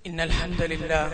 إن الحمد لله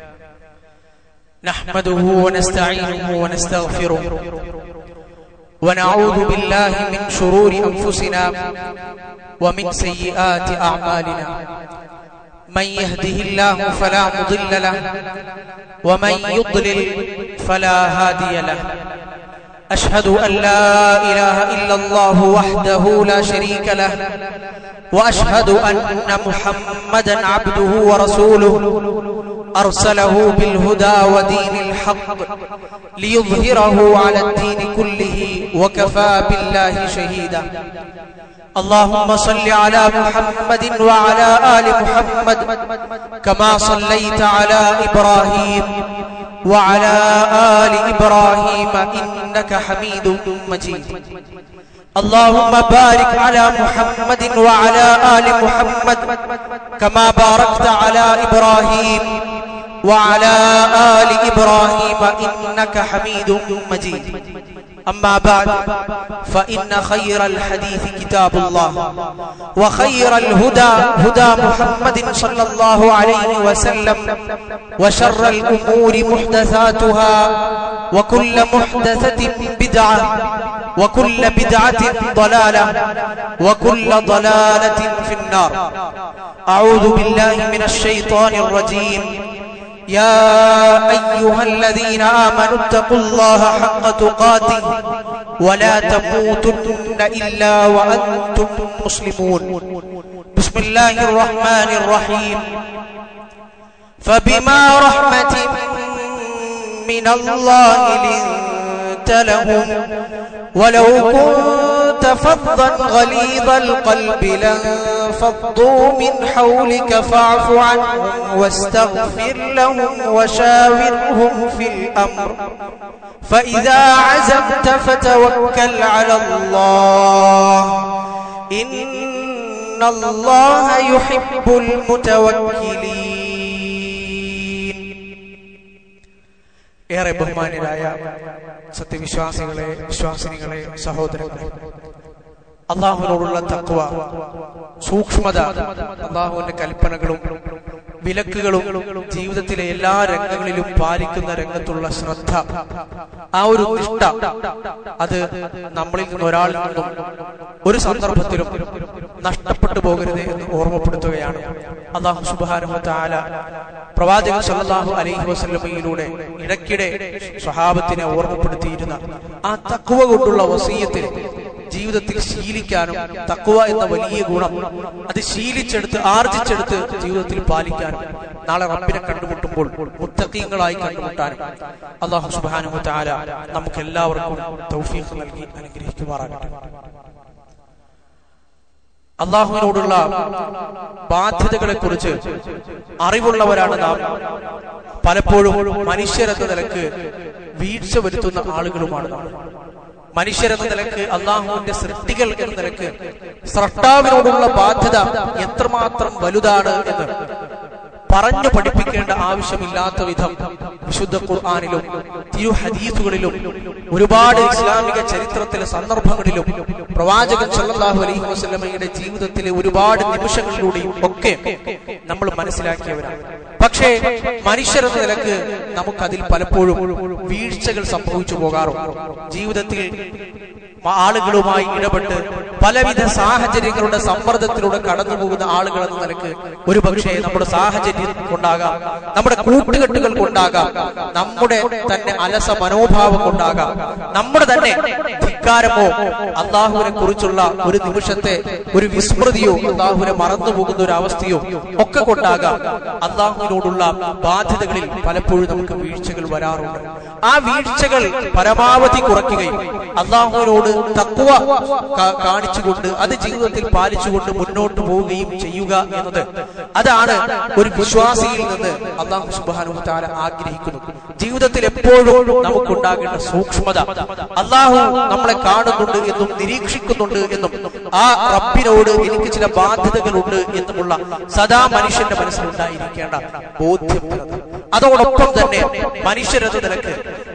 نحمده ونستعينه ونستغفره ونعوذ بالله من شرور أنفسنا ومن سيئات أعمالنا من يهده الله فلا مضل له ومن يضلل فلا هادي له أشهد أن لا إله إلا الله وحده لا شريك له وأشهد أن محمدا عبده ورسوله أرسله بالهدى ودين الحق ليظهره على الدين كله وكفى بالله شهيدا اللهم صل على محمد وعلى آل محمد كما صليت على إبراهيم وعلى آل إبراهيم إنك حميد مجيد اللهم بارك على محمد وعلى آل محمد كما باركت على إبراهيم وعلى آل إبراهيم إنك حميد مجيد أما بعد فإن خير الحديث كتاب الله وخير الهدى هدى محمد صلى الله عليه وسلم وشر الأمور محدثاتها وكل محدثة بدعة وكل بدعة ضلالة وكل ضلالة في النار أعوذ بالله من الشيطان الرجيم يا أيها الذين آمنوا اتقوا الله حق تقاته ولا تموتن إلا وأنتم مسلمون بسم الله الرحمن الرحيم فبما رحمة من الله لنت لهم ولو كنت فظا غليظ القلب لانفضوا من حولك فاعف عنهم واستغفر لهم وشاورهم في الأمر فإذا عزمت فتوكل على الله إن الله يحب المتوكلين ഏറെ ബഹുമാന്യരായ സത്യവിശ്വാസികളെ വിശ്വാസിനികളെ സഹോദരങ്ങളെ അള്ളാഹുവിനോടുള്ള തത്വ സൂക്ഷ്മത അള്ളാഹുവിന്റെ കൽപ്പനകളും വിലക്കുകളും ജീവിതത്തിലെ എല്ലാ രംഗങ്ങളിലും പാലിക്കുന്ന രംഗത്തുള്ള ശ്രദ്ധ ആ ഒരു നിഷ്ഠ അത് നമ്മളിൽ നിന്ന് ഒരാളിൽ നിന്നും ഒരു സന്ദർഭത്തിലും നഷ്ടപ്പെട്ടു പോകരുത് എന്ന് ഓർമ്മപ്പെടുത്തുകയാണ് അള്ളാഹു സുബാനുഹത്താല പ്രവാചകൻ സല്ലല്ലാഹു അലൈഹി വസല്ലമയിലൂടെ ഇടയ്ക്കിടെ സ്വഹാബത്തിനെ ഓർമ്മപ്പെടുത്തിയിരുന്ന ആ തക്കുവ കൊണ്ടുള്ള വസീയത്തിൽ ജീവിതത്തിൽ ശീലിക്കാനും തക്കുവ എന്ന വലിയ ഗുണം അത് ശീലിച്ചെടുത്ത് ആർജിച്ചെടുത്ത് ജീവിതത്തിൽ പാലിക്കാനും നാളെ റബ്ബിനെ കണ്ടുമുട്ടുമ്പോൾ മുത്തക്കീങ്ങളായി കണ്ടുമുട്ടാനും അള്ളാഹു സുബാനു താല നമുക്ക് എല്ലാവർക്കും തൗഫീഖ് നൽകി അനുഗ്രഹിക്കുമാറാകട്ടെ അള്ളാഹുവിനോടുള്ള ബാധ്യതകളെ കുറിച്ച് അറിവുള്ളവരാണ് നാം പലപ്പോഴും മനുഷ്യരെന്ന നിലക്ക് വീഴ്ച വരുത്തുന്ന ആളുകളുമാണ് നാം മനുഷ്യരെന്ന നിലക്ക് അള്ളാഹുവിന്റെ സൃഷ്ടികൾ എന്ന നിലക്ക് സ്രഷ്ടാവിനോടുള്ള ബാധ്യത എത്രമാത്രം വലുതാണ് എന്ന് പറഞ്ഞു പഠിപ്പിക്കേണ്ട ആവശ്യമില്ലാത്ത വിധം വിശുദ്ധ ഖുർആാനിലും തിരു ഹദീസുകളിലും ഒരുപാട് ഇസ്ലാമിക ചരിത്രത്തിലെ സന്ദർഭങ്ങളിലും പ്രവാചകൻ സല്ലല്ലാഹു അലൈഹി വസല്ലമയുടെ ജീവിതത്തിലെ ഒരുപാട് നിമിഷങ്ങളിലൂടെയും ഒക്കെ നമ്മൾ മനസ്സിലാക്കിയവരാണ് പക്ഷേ മനുഷ്യരെന്ന നിലക്ക് നമുക്കതിൽ പലപ്പോഴും വീഴ്ചകൾ സംഭവിച്ചു പോകാറുണ്ട് ജീവിതത്തിൽ ആളുകളുമായി ഇടപെട്ട് പലവിധ സാഹചര്യങ്ങളുടെ സമ്മർദ്ദത്തിലൂടെ കടന്നു പോകുന്ന ആളുകൾ എന്ന നിലക്ക് ഒരു പക്ഷേ നമ്മുടെ സാഹചര്യം കൊണ്ടാകാം നമ്മുടെ കൂട്ടുകെട്ടുകൾ കൊണ്ടാകാം നമ്മുടെ തന്നെ അലസ മനോഭാവം കൊണ്ടാകാം നമ്മുടെ തന്നെ ധിക്കാരമോ അള്ളാഹുവിനെ കുറിച്ചുള്ള ഒരു നിമിഷത്തെ ഒരു വിസ്മൃതിയോ അള്ളാഹുവിനെ മറന്നു പോകുന്ന ഒരു അവസ്ഥയോ ഒക്കെ കൊണ്ടാകാം അള്ളാഹുവിനോടുള്ള ബാധ്യതകളിൽ പലപ്പോഴും നമുക്ക് വീഴ്ചകൾ വരാറുണ്ട് ആ വീഴ്ചകൾ പരമാവധി കുറയ്ക്കുകയും അള്ളാഹുവിനോട് തക്കുവ കാണിച്ചുകൊണ്ട് അത് ജീവിതത്തിൽ പാലിച്ചുകൊണ്ട് മുന്നോട്ട് പോവുകയും ചെയ്യുക എന്നത് അതാണ് ഒരു വിശ്വാസിയിൽ നിന്ന് അള്ളാഹു സുബാനു താര ആഗ്രഹിക്കുന്നു ജീവിതത്തിൽ എപ്പോഴും നമുക്കുണ്ടാകേണ്ട സൂക്ഷ്മത അള്ളാഹു നമ്മളെ കാണുന്നുണ്ട് എന്നും നിരീക്ഷിക്കുന്നുണ്ട് എന്നും ആ റബ്ബിനോട് എനിക്ക് ചില ബാധ്യതകളുണ്ട് എന്നുമുള്ള സദാ മനുഷ്യന്റെ മനസ്സിലുണ്ടായിരിക്കേണ്ട ബോധ്യം അതോടൊപ്പം തന്നെ മനുഷ്യരെന്ന നിലക്ക്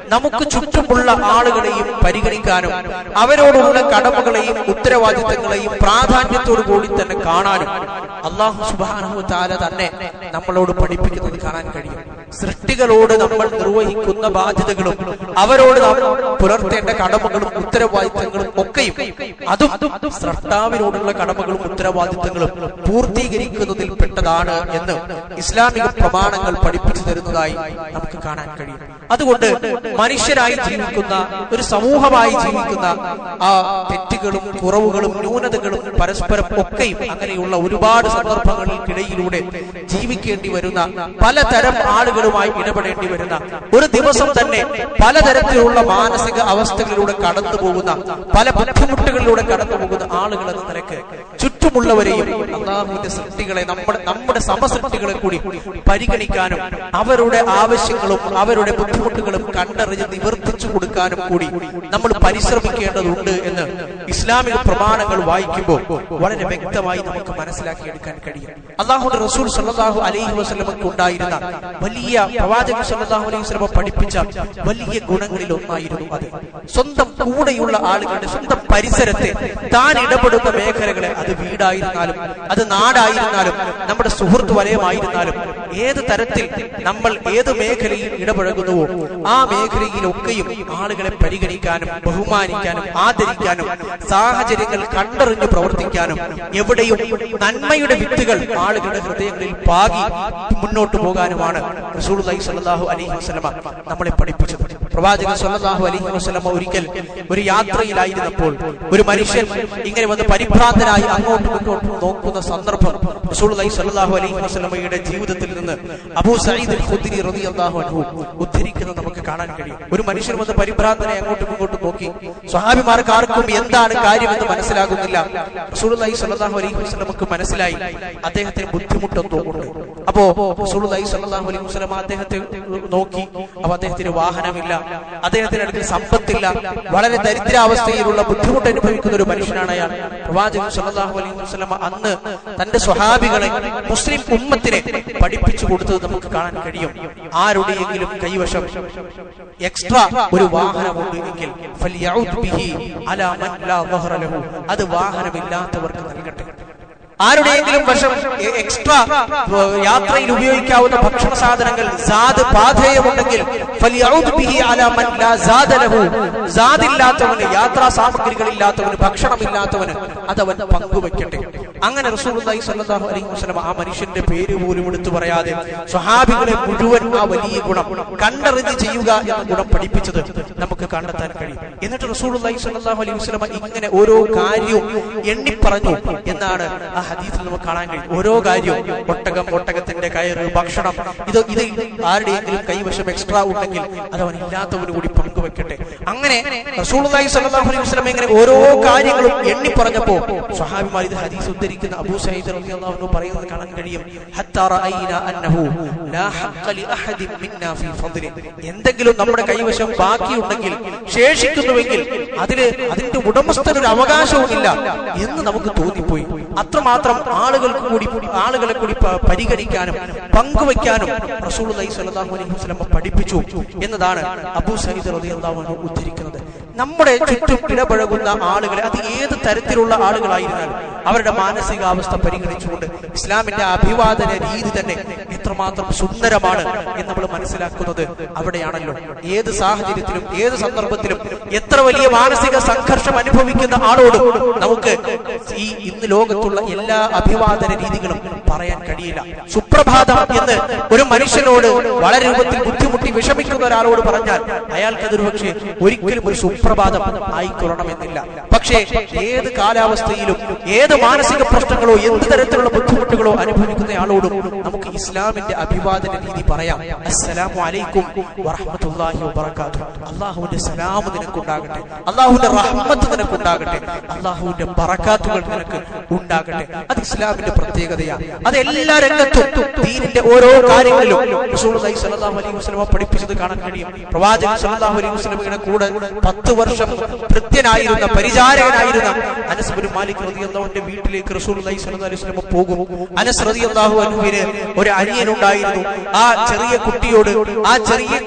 നമുക്ക് ചുറ്റുമുള്ള ആളുകളെയും പരിഗണിക്കാനും അവരോടുള്ള കടമകളെയും ഉത്തരവാദിത്തങ്ങളെയും പ്രാധാന്യത്തോടു കൂടി തന്നെ കാണാനും അള്ളാഹു സുബാനഹു താല തന്നെ നമ്മളോട് പഠിപ്പിക്കുന്നത് കാണാൻ കഴിയും സൃഷ്ടികളോട് നമ്മൾ നിർവഹിക്കുന്ന ബാധ്യതകളും അവരോട് നാം പുലർത്തേണ്ട കടമകളും ഉത്തരവാദിത്തങ്ങളും ഒക്കെയും അതും സ്രഷ്ടാവിനോടുള്ള കടമകളും ഉത്തരവാദിത്തങ്ങളും പൂർത്തീകരിക്കുന്നതിൽ പെട്ടതാണ് എന്ന് ഇസ്ലാമിക പ്രമാണങ്ങൾ പഠിപ്പിച്ചു തരുന്നതായി നമുക്ക് കാണാൻ കഴിയും അതുകൊണ്ട് മനുഷ്യരായി ജീവിക്കുന്ന ഒരു സമൂഹമായി ജീവിക്കുന്ന ആ തെറ്റുകളും കുറവുകളും ന്യൂനതകളും പരസ്പരം ഒക്കെയും അങ്ങനെയുള്ള ഒരുപാട് സന്ദർഭങ്ങൾക്കിടയിലൂടെ ജീവിക്കേണ്ടി വരുന്ന പലതരം ആളുകളുമായി ഇടപെടേണ്ടി വരുന്ന ഒരു ദിവസം തന്നെ പലതരത്തിലുള്ള മാനസിക അവസ്ഥകളിലൂടെ കടന്നു പോകുന്ന പല ബുദ്ധിമുട്ടുകളിലൂടെ കടന്നു പോകുന്ന ആളുകൾ എന്ന നിലക്ക് ചുറ്റുമുള്ളവരെയും അള്ളാഹുവിന്റെ സൃഷ്ടികളെ നമ്മുടെ നമ്മുടെ സമസൃഷ്ടികളെ കൂടി പരിഗണിക്കാനും അവരുടെ ആവശ്യങ്ങളും അവരുടെ ബുദ്ധിമുട്ടുകളും കണ്ടറിഞ്ഞ് നിവർത്തിച്ചു കൊടുക്കാനും കൂടി നമ്മൾ പരിശ്രമിക്കേണ്ടതുണ്ട് എന്ന് ഇസ്ലാമിക പ്രമാണങ്ങൾ വായിക്കുമ്പോൾ വളരെ വ്യക്തമായി നമുക്ക് മനസ്സിലാക്കിയെടുക്കാൻ കഴിയും അള്ളാഹുന്റെ റസൂൽ സല്ലാഹു അലൈഹി വസ്ലമക്ക് ഉണ്ടായിരുന്ന വലിയ പ്രവാചക സല്ലാഹു അലൈഹി വസ്ലമ പഠിപ്പിച്ച വലിയ ഗുണങ്ങളിൽ ഒന്നായിരുന്നു അത് സ്വന്തം കൂടെയുള്ള ആളുകളുടെ സ്വന്തം പരിസരത്തെ താൻ ഇടപെടുന്ന മേഖലകളെ അത് വീടായിരുന്നാലും അത് നാടായിരുന്നാലും നമ്മുടെ സുഹൃത്ത് വലയമായിരുന്നാലും ഏത് തരത്തിൽ നമ്മൾ ഏത് മേഖലയിൽ ഇടപഴകുന്നുവോ ആ മേഖലയിലൊക്കെയും ആളുകളെ പരിഗണിക്കാനും ബഹുമാനിക്കാനും ആദരിക്കാനും സാഹചര്യങ്ങൾ കണ്ടറിഞ്ഞു പ്രവർത്തിക്കാനും എവിടെയും നന്മയുടെ വിത്തുകൾ ആളുകളുടെ ഹൃദയങ്ങളിൽ പാകി മുന്നോട്ട് പോകാനുമാണ് റസൂലുള്ളാഹി സ്വല്ലല്ലാഹു അലൈഹി വസല്ലമ നമ്മളെ പഠിപ്പിച്ചത് പ്രവാചകൻ സ്വല്ലല്ലാഹു അലൈഹി വസല്ലമ ഒരിക്കൽ ഒരു യാത്രയിലായിരുന്നപ്പോൾ ഒരു മനുഷ്യൻ ഇങ്ങനെ വന്ന് പരിഭ്രാന്തനായി അങ്ങോട്ടും ഇങ്ങോട്ടും നോക്കുന്ന സന്ദർഭം റസൂലുള്ളാഹി സ്വല്ലല്ലാഹു അലൈഹി വസല്ലമയുടെ ജീവിതത്തിൽ നിന്ന് അബൂ സഈദ് അൽ ഖുദ്രി റളിയല്ലാഹു അൻഹു ഉദ്ധരിക്കുന്നത് നമുക്ക് കാണാൻ കഴിയും ഒരു മനുഷ്യൻ വന്ന് പരിഭ്രാന്തനെ അങ്ങോട്ടും ഇങ്ങോട്ടും നോക്കി സ്വഹാബിമാർക്ക് ആർക്കും എന്താണ് കാര്യമെന്ന് മനസ്സിലാകുന്നില്ല റസൂലുള്ളാഹി സ്വല്ലല്ലാഹു അലൈഹി വസല്ലമക്ക് മനസ്സിലായി അദ്ദേഹത്തിന് ബുദ്ധിമുട്ടെന്തോ ഉണ്ട് അപ്പോ റസൂലുള്ളാഹി സ്വല്ലല്ലാഹു അലൈഹി വസല്ലമ അദ്ദേഹത്തെ നോക്കി അപ്പൊ അദ്ദേഹത്തിന് വാഹനമില്ല അദ്ദേഹത്തിന് അടുത്ത് സമ്പത്തില്ല വളരെ ദരിദ്രാവസ്ഥയിലുള്ള ബുദ്ധിമുട്ട് അനുഭവിക്കുന്ന ഒരു മനുഷ്യനാണ് അയാൾ പ്രവാചകൻ സല്ലല്ലാഹു അലൈഹി വസല്ലമ അന്ന് തന്റെ സ്വഹാബികളെ മുസ്ലിം ഉമ്മത്തിനെ പഠിപ്പിച്ചു കൊടുത്തത് നമുക്ക് കാണാൻ കഴിയും ആരുടെയെങ്കിലും കൈവശം എക്സ്ട്രാ ഒരു വാഹനമുണ്ട് എങ്കിൽ ഫൽയഉദ് ബിഹി അലാ മൻ ലാ ളഹ്റ ലഹു അത് വാഹനമില്ലാത്തവർക്ക് നൽകട്ടെ ആരുടെയെങ്കിലും വശം എ- എക്സ്ട്രാ ഏ, യാത്രയിൽ ഉപയോഗിക്കാവുന്ന ഭക്ഷണ സാധനങ്ങൾ സാദ് പാധേയമുണ്ടെങ്കിൽ ഫലിയഊദ് ബിഹി അലാ മൻ ലാ സാദ ലഹു. സാദില്ലാത്തവന് യാത്രാ സാമഗ്രികളില്ലാത്തവന് ഭക്ഷണമില്ലാത്തവന് അതവൻ പങ്കുവെക്കട്ടെ അങ്ങനെ റസൂലുള്ളാഹി സ്വല്ലല്ലാഹു അലൈഹി വസല്ലം ആ മനുഷ്യന്റെ പേര് പോലും എടുത്തു പറയാതെ സ്വഹാബികളെ മുഴുവൻ ആ വലിയ ഗുണം കണ്ടറിഞ്ഞ് ചെയ്യുക എന്ന ഗുണം പഠിപ്പിച്ചത് നമുക്ക് കണ്ടെത്താൻ കഴിയും എന്നിട്ട് റസൂലുള്ളാഹി സ്വല്ലല്ലാഹു അലൈഹി വസല്ലം ഇങ്ങനെ ഓരോ കാര്യവും എണ്ണിപ്പറഞ്ഞു എന്നാണ് ആ ഹദീസിൽ നമുക്ക് കാണാൻ കഴിയും ഓരോ കാര്യവും ഒട്ടകം ഒട്ടകത്തിന്റെ കയറ് ഭക്ഷണം ഇത് ഇത് ആരുടെയെങ്കിലും കൈവശം എക്സ്ട്രാ ഉണ്ടെങ്കിൽ അത് അവൻ ഇല്ലാത്തവന് കൂടി പങ്കുവെക്കട്ടെ അങ്ങനെ റസൂലുള്ളാഹി സ്വല്ലല്ലാഹു അലൈഹി വസല്ലം ഇങ്ങനെ ഓരോ കാര്യങ്ങളും എണ്ണി പറഞ്ഞപ്പോ സ്വഹാബിമാർ ഇത് ഹദീസ് ഉദ്ധരിക്കുന്ന അബൂ സഈദ് റളിയല്ലാഹു അൻഹു പറയുന്നത് കാണാൻ കഴിയും ഹത്താ റഅയ്ന അന്നഹു ലാ ഹഖ്ക ലി അഹദിൻ മിന്നാ ഫീ ഫദ്ലി എന്തെങ്കിലും നമ്മുടെ കൈവശം ബാക്കിയുണ്ടെങ്കിൽ ശേഷിക്കുന്നുവെങ്കിൽ അതില് അതിന്റെ ഉടമസ്ഥനൊരു അവകാശവുമില്ല എന്ന് നമുക്ക് തോന്നിപ്പോയി അത്രമാത്രം ആളുകൾക്ക് കൂടി ആളുകളെ കൂടി പ- പരിഗണിക്കാനും പങ്കുവെക്കാനും റസൂലുള്ളാഹി സ്വല്ലല്ലാഹു അലൈഹി വസല്ലം പഠിപ്പിച്ചു എന്നതാണ് അബൂ സഈദ് റളിയല്ലാഹു അൻഹു ഉദ്ധരിക്കുന്നത് നമ്മുടെ ചുറ്റും ഇടപഴകുന്ന ആളുകളെ അത് ഏത് തരത്തിലുള്ള ആളുകളായിരുന്നാലും അവരുടെ മാനസികാവസ്ഥ പരിഗണിച്ചുകൊണ്ട് ഇസ്ലാമിന്റെ അഭിവാദന രീതി തന്നെ എത്രമാത്രം സുന്ദരമാണ് എന്ന് നമ്മൾ മനസ്സിലാക്കുന്നത് അവിടെയാണല്ലോ ഏത് സാഹചര്യത്തിലും ഏത് സന്ദർഭത്തിലും എത്ര വലിയ മാനസിക സംഘർഷം അനുഭവിക്കുന്ന ആളോടും നമുക്ക് ഈ ഇന്ന് ലോകത്തുള്ള എല്ലാ അഭിവാദന രീതികളും പറയാൻ കഴിയില്ല സുപ്രഭാതം എന്ന് ഒരു മനുഷ്യനോട് വളരെ രൂപത്തിൽ ബുദ്ധിമുട്ടി വിഷമിക്കുന്ന ഒരാളോട് പറഞ്ഞാൽ അയാൾക്കതൊരു പക്ഷേ ഒരിക്കലും ഒരു സുപ്രഭാതം ആയിക്കൊള്ളണമെന്നില്ല പക്ഷേ ഏത് കാലാവസ്ഥയിലും ഏത് മാനസിക പ്രശ്നങ്ങളോ എന്ത് തരത്തിലുള്ള ബുദ്ധിമുട്ടുകളോ അനുഭവിക്കുന്ന ആളോടും നമുക്ക് ഇസ്ലാമിന്റെ അഭിവാദന രീതി പറയാം അസ്സലാമു അലൈക്കും വറഹ്മത്തുള്ളാഹി വബറകാതുഹു അള്ളാഹുവിന്റെ സലാം നിനക്കുണ്ടാകട്ടെ അള്ളാഹുവിന്റെ റഹ്മത്ത് നിനക്കുണ്ടാകട്ടെ അള്ളാഹുവിന്റെ ബറക്കാത്തുകൾ നിനക്ക് ഉണ്ടാകട്ടെ അത് ഇസ്ലാമിന്റെ പ്രത്യേകതയാണ് അത് എല്ലാ രംഗത്തും ദീനിന്റെ ഓരോ കാര്യങ്ങളിലും റസൂലുള്ളാഹി സ്വല്ലല്ലാഹു അലൈഹി വസല്ലമ പഠിപ്പിച്ചത് കാണാൻ കഴിയും പ്രവാചകൻ സ്വല്ലല്ലാഹു അലൈഹി വസല്ലമയുടെ കൂടെ പത്ത് വർഷം ഭൃത്യനായിരുന്ന പരിചാരകനായിരുന്ന അനസ് ബിൻ മാലിക് റളിയല്ലാഹുവിന്റെ വീട്ടിലേക്ക് റസൂലുള്ളാഹി സ്വല്ലല്ലാഹു അലൈഹി വസല്ലമ പോകും അനസ് റളിയല്ലാഹു അൻഹുവിന് ഒരു അനിയനുണ്ടായിരുന്നു ആ ചെറിയ കുട്ടിയോട് ആ ചെറിയ കുട്ടി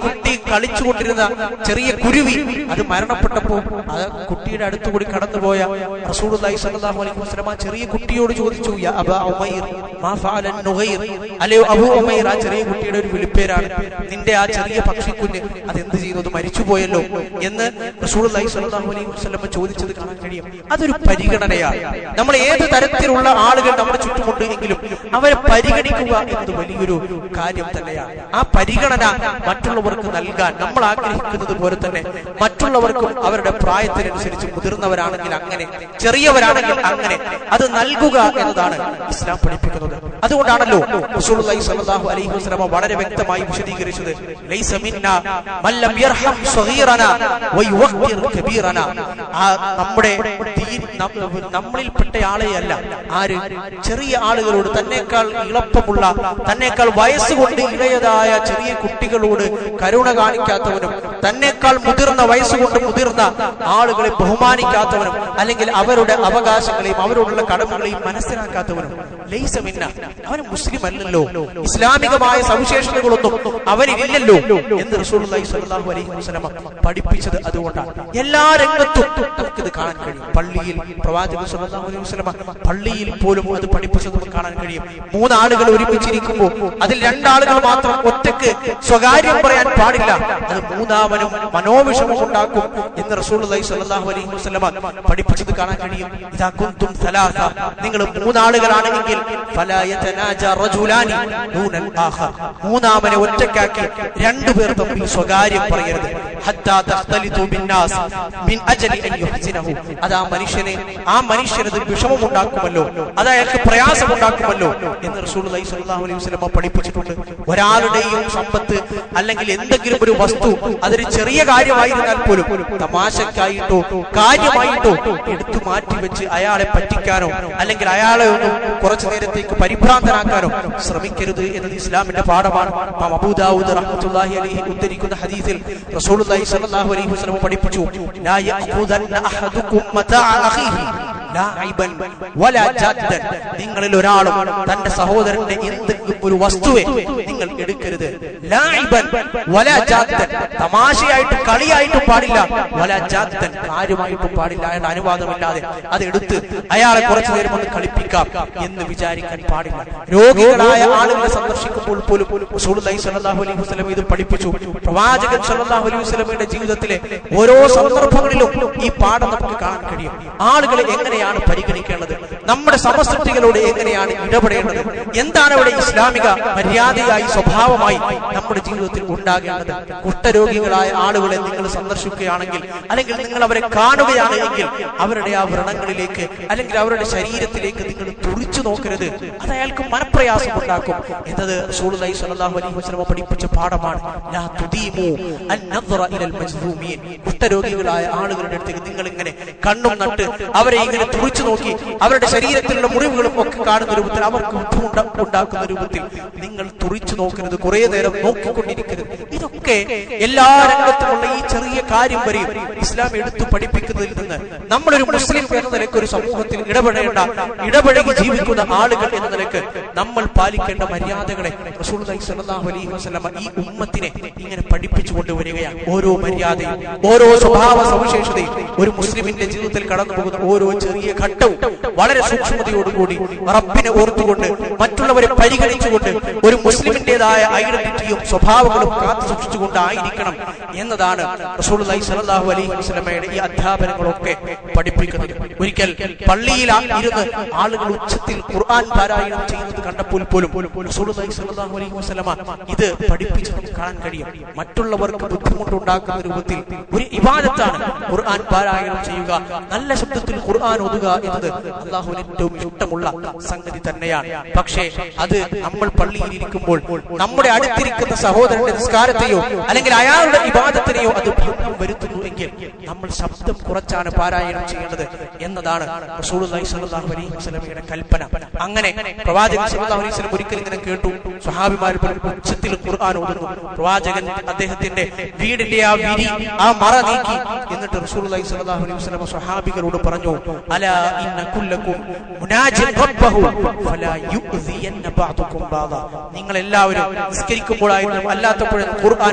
കളിച്ചുകൊണ്ടിരുന്ന ചെറിയ കുരുവി അത് മരണപ്പെട്ടപ്പോ അത് കുട്ടിയുടെ അടുത്തുകൂടി കടന്നുപോയ റസൂലുള്ളാഹി സ്വല്ലല്ലാഹു അലൈഹി വസല്ലം ആ ചെറിയ കുട്ടിയോട് ചോദിച്ചു യാ അബാ ഉമൈർ മാ ഫഅല നുഗൈർ അല്ലയോ അബൂ ഉമൈർ ആ ചെറിയ കുട്ടിയുടെ ഒരു വിളിപ്പേരാണ് നിന്റെ ആ ചെറിയ പക്ഷിക്കുഞ്ഞ് അത് എന്ത് ചെയ്തു അത് മരിച്ചുപോയല്ലോ എന്ന് റസൂലുള്ളാഹി സ്വല്ലല്ലാഹു അലൈഹി വസല്ലം ചോദിച്ചത് കാണാൻ കഴിയും അതൊരു പരിഗണനയാണ് നമ്മൾ ഏത് തരത്തിലുള്ള ആളുകൾ നമ്മുടെ ചുറ്റുമുണ്ട് എങ്കിലും അവരെ പരിഗണിക്കുക എന്നത് വലിയൊരു കാര്യം തന്നെയാണ് ആ പരിഗണന മറ്റുള്ളവർക്ക് നൽകാൻ നമ്മൾ ആഗ്രഹിക്കുന്നത് പോലെ തന്നെ മറ്റുള്ളവർക്കും അവരുടെ പ്രായത്തിനനുസരിച്ച് മുതിർന്നവരാണെങ്കിൽ അങ്ങനെ ചെറിയവരാണെങ്കിൽ അങ്ങനെ അത് നൽകുക എന്നതാണ് ഇസ്ലാം പഠിപ്പിക്കുന്നത് അതുകൊണ്ടാണല്ലോ റസൂലുള്ളാഹി സ്വല്ലല്ലാഹു അലൈഹി വസല്ലം വളരെ വ്യക്തമായി വിശദീകരിച്ചത് ലൈസ മിന്നാ മല്ലം യർഹം സ്വഗീറനാ വയുവഖിർ കബീറനാ ആ നമ്മുടെ ദീൻ നം- നമ്മളിൽപ്പെട്ട ആളെയല്ല ആര് ചെറിയ ആളുകളോട് തന്നെക്കാൾ ഇളപ്പമുള്ള തന്നെക്കാൾ വയസ്സുകൊണ്ട് ഇളയതായ ചെറിയ കുട്ടികളോട് കരുണ കാണിക്കാത്തവനും തന്നെക്കാൾ മുതിർന്ന വയസ്സുകൊണ്ട് മുതിർന്ന ആളുകളെ ബഹുമാനിക്കാത്തവനും അല്ലെങ്കിൽ അവരുടെ അവകാശങ്ങളെയും അവരോടുള്ള കടമകളെയും മനസ്സിലാക്കാത്തവനും ലൈസ മിന്ന അവൻ മുസ്ലിം അല്ലല്ലോ ഇസ്ലാമികമായ സവിശേഷതകളൊന്നും അവനില്ലല്ലോ എന്ന് റസൂലുള്ളാഹി സ്വല്ലല്ലാഹു അലൈഹി വസല്ലം പഠിപ്പിച്ചത് അതുകൊണ്ടാണ് എല്ലാ രംഗത്തും നമുക്കിത് കാണാൻ കഴിയും പള്ളിയിൽ പ്രവാചകൻ സ്വല്ലല്ലാഹു അലൈഹി വസല്ലം പള്ളിയിൽ പോലും അത് പഠിപ്പിച്ചത് നമുക്ക് കാണാൻ കഴിയും മൂന്നാളുകൾ ഒരുമിച്ചിരിക്കുമ്പോൾ അതിൽ രണ്ടാളുകൾ മാത്രം ഒറ്റക്ക് സ്വകാര്യം പറയാൻ പാടില്ല അത് മൂന്നാമനും മനോവിഷമം ഉണ്ടാക്കും എന്ന് റസൂലുള്ളാഹി സ്വല്ലല്ലാഹു അലൈഹി വസല്ലം പഠിപ്പിച്ചത് കാണാൻ കഴിയും ഇതാ കുന്തും സലാസ നിങ്ങൾ മൂന്നാളുകളാണെങ്കിൽ ഫലാ യതനാജ റജുലാനി ദൂനൽ ആഖർ മൂന്നാമനെ ഒറ്റക്കാക്കി രണ്ടുപേർ തമ്മിൽ സ്വകാര്യം പറയരുത് ഹത്താ തഖ്തലിതു ബിന്നാസ് മിൻ അജലി അൻ യുഹ്സിനഹു അത് ആ മനുഷ്യനെ ആ മനുഷ്യനത് വിഷമമുണ്ടാക്കുമല്ലോ അത് അയാൾക്ക് പ്രയാസമുണ്ടാക്കുമല്ലോ എന്ന് റസൂലുള്ളാഹി സ്വല്ലല്ലാഹു അലൈഹി വസല്ലം പഠിപ്പിച്ചിട്ടുണ്ട് ഒരാളുടെയും സമ്പത്ത് അല്ലെങ്കിൽ എന്തെങ്കിലും ഒരു വസ്തു അതൊരു ചെറിയ കാര്യമായിരുന്നാൽ പോലും തമാശക്കായിട്ടോ കാര്യമായിട്ടോ എടുത്തു മാറ്റി വെച്ച് അയാളെ പറ്റിക്കാനോ അല്ലെങ്കിൽ അയാളെ ഒന്ന് കുറച്ചു നേരത്തേക്ക് പരിഭ്രാന്തനാക്കാനോ ശ്രമിക്കരുത് എന്നത് ഇസ്ലാമിന്റെ പാഠമാണ് ഇമാം അബൂദാവൂദ് റഹ്മത്തുള്ളാഹി അലൈഹി ഉദ്ധരിക്കുന്ന ഹദീസിൽ റസൂലുള്ളാഹി സ്വല്ലല്ലാഹു അലൈഹി വസല്ലം പഠിപ്പിച്ചു ലാ യഖുദന്ന അഹദുക്കും മതാഅ അഖീഹി ലാഇബൻ വലാ ജദ്ദൻ നിങ്ങളിൽ ഒരാളും തന്റെ സഹോദരന്റെ എന്തെങ്കിലും ഒരു വസ്തുവെ നിങ്ങൾ എടുക്കരുത് ലാഇബൻ വലാ ജദ്ദൻ തമാശയായിട്ട് കളിയായിട്ടും പാടില്ല വലാ ജദ്ദൻ കാര്യമായിട്ടും പാടില്ല അയാളുടെ അനുവാദമില്ലാതെ അത് എടുത്ത് അയാളെ കുറച്ചു നേരം ഒന്ന് കളിപ്പിക്കാം എന്ന് വിചാരിക്കാൻ പാടില്ല രോഗികളായ ആളുകളെ സന്ദർശിക്കുമ്പോൾ പോലും റസൂലുള്ളാഹി സ്വല്ലല്ലാഹു അലൈഹി വസല്ലം ഇത് പഠിപ്പിച്ചു പ്രവാചകൻ സ്വല്ലല്ലാഹു അലൈഹി വസല്ലമയുടെ ജീവിതത്തിലെ ഓരോ സന്ദർഭങ്ങളിലും ഈ പാഠം നമുക്ക് കാണാൻ കഴിയും ആളുകളെ എങ്ങനെയാണ് പരിഗണിക്കേണ്ടത് നമ്മുടെ സമസൃഷ്ടികളോട് എങ്ങനെയാണ് ഇടപെടേണ്ടത് എന്താണ് അവിടെ ഇസ്ലാമിക മര്യാദയായി സ്വഭാവമായി നമ്മുടെ ജീവിതത്തിൽ ഉണ്ടാകേണ്ടത് കുഷ്ഠരോഗികളായ ആളുകളെ നിങ്ങൾ സന്ദർശിക്കുകയാണെങ്കിൽ അല്ലെങ്കിൽ നിങ്ങൾ അവരെ കാണുകയാണ് എങ്കിൽ അവരുടെ ആ വ്രണങ്ങളിലേക്ക് അല്ലെങ്കിൽ അവരുടെ ശരീരത്തിലേക്ക് നിങ്ങൾ തുറിച്ചു നോക്കരുത് അത് അയാൾക്ക് മനപ്രയാസം ഉണ്ടാക്കും എന്നത് റസൂലുള്ളാഹി സ്വല്ലല്ലാഹു അലൈഹി വസല്ലം പഠിപ്പിച്ച പാഠമാണ് ലാ തുദീമു അൻ നദ്റ ഇലൽ മജ്ദൂമീൻ കുഷ്ഠരോഗികളായ ആളുകളുടെ അടുത്തേക്ക് നിങ്ങൾ ഇങ്ങനെ കണ്ണും നട്ട് അവരെ ഇങ്ങനെ തുറിച്ചു നോക്കി അവരുടെ ശരീരത്തിലുള്ള മുറിവുകളും ഒക്കെ കാണുന്ന രൂപത്തിൽ അവർക്ക് ബുദ്ധിമുട്ട ഉണ്ടാക്കുന്ന രൂപത്തിൽ നിങ്ങൾ തുറിച്ചു നോക്കരുത് കുറെ നേരം നോക്കിക്കൊണ്ടിരിക്കരുത് ഇതൊക്കെ എല്ലാ രംഗത്തുമുള്ള ഈ ചെറിയ കാര്യം വരെയും ഇസ്ലാം എടുത്തു പഠിപ്പിക്കുന്നതിൽ നിന്ന് നമ്മളൊരു മുസ്ലിം എന്ന നിലയ്ക്ക് ഒരു സമൂഹത്തിൽ ഇടപെടേണ്ട ഇടപഴകി ജീവിക്കുന്ന ആളുകൾ എന്ന നിലയ്ക്ക് നമ്മൾ പാലിക്കേണ്ട മര്യാദകളെ റസൂലുള്ളാഹി സ്വല്ലല്ലാഹു അലൈഹി വസല്ലമ ഈ ഉമ്മത്തിനെ ഇങ്ങനെ പഠിപ്പിച്ചു കൊണ്ടുവരികയാണ് ഓരോ മര്യാദയും ഓരോ സ്വഭാവ സവിശേഷതയും ഒരു മുസ്ലിമിന്റെ ജീവിതത്തിൽ കടന്നു പോകുന്ന ഓരോ ചെറിയ ഘട്ടവും വളരെ സൂക്ഷ്മതയോടുകൂടി റബ്ബിനെ ഓർത്തുകൊണ്ട് മറ്റുള്ളവരെ പരിഗണിച്ചുകൊണ്ട് ഒരു മുസ്ലിമിന്റേതായ ഐഡന്റിറ്റിയും സ്വഭാവങ്ങളും കാത്തു സൂക്ഷിച്ചുകൊണ്ടായിരിക്കണം എന്നതാണ് റസൂലുള്ളാഹി സ്വല്ലല്ലാഹു അലൈഹി വസല്ലമയുടെ ഈ അധ്യാപനങ്ങളൊക്കെ പഠിപ്പിക്കുന്നത് ഒരിക്കൽ പള്ളിയിൽ ആ- ഇരുന്ന് ആളുകൾ ഉച്ചത്തിൽ ഖുർആൻ പാരായണം ചെയ്യുന്നത് കണ്ടപ്പോൾ പോലും റസൂലുള്ളാഹി സ്വല്ലല്ലാഹു അലൈഹി വസല്ലമ ഇത് പഠിപ്പിച്ച് നമുക്ക് കാണാൻ കഴിയും മറ്റുള്ളവർക്ക് ബുദ്ധിമുട്ടുണ്ടാക്കുന്ന രൂപത്തിൽ ഒരു ഇബാദത്താണ് ഖുർആൻ പാരായണം ചെയ്യുക നല്ല ശബ്ദത്തിൽ ഖുർആൻ ഓതുക എന്നത് അള്ളാഹുവിന് ഏറ്റവും ഇഷ്ടമുള്ള സംഗതി തന്നെയാണ് പക്ഷേ അത് നമ്മൾ പള്ളിയിൽ ഇരിക്കുമ്പോൾ നമ്മുടെ അടുത്തിരിക്കുന്ന സഹോദരന്റെ നിസ്കാരത്തെയോ അല്ലെങ്കിൽ അയാളുടെ ഇബാദത്തിനെയോ അത് ഭംഗം വരുത്തുന്നു എങ്കിൽ നമ്മൾ ശബ്ദം കുറച്ചാണ് പാരായണം ചെയ്യേണ്ടത് എന്നതാണ് റസൂലുള്ളാഹി സ്വല്ലല്ലാഹു അലൈഹി വസല്ലമയുടെ കൽപ്പന അങ്ങനെ പ്രവാചകൻ സ്വല്ലല്ലാഹു അലൈഹി വസല്ലം ഒരിക്കൽ ഇങ്ങനെ കേട്ടു സ്വഹാബിമാർ ഉച്ചത്തിൽ ഖുർആൻ ഓതുന്നു പ്രവാചകൻ അദ്ദേഹത്തിന്റെ വീടിന്റെ ആ വിരി ആ മറ നീക്കി എന്നിട്ട് റസൂലുള്ളാഹി സ്വല്ലല്ലാഹു അലൈഹി വസല്ലം സ്വഹാബികളോട് പറഞ്ഞു അലാ ഇന്ന കുല്ലക്കും മുനാജിൻ റബ്ബഹു ഫലാ യുഅ്സിയന്ന ബഅദുക്കും ബഅദ നിങ്ങൾ എല്ലാവരും നിസ്കരിക്കുമ്പോഴായാലും അല്ലാത്തപ്പോഴും ഖുർആൻ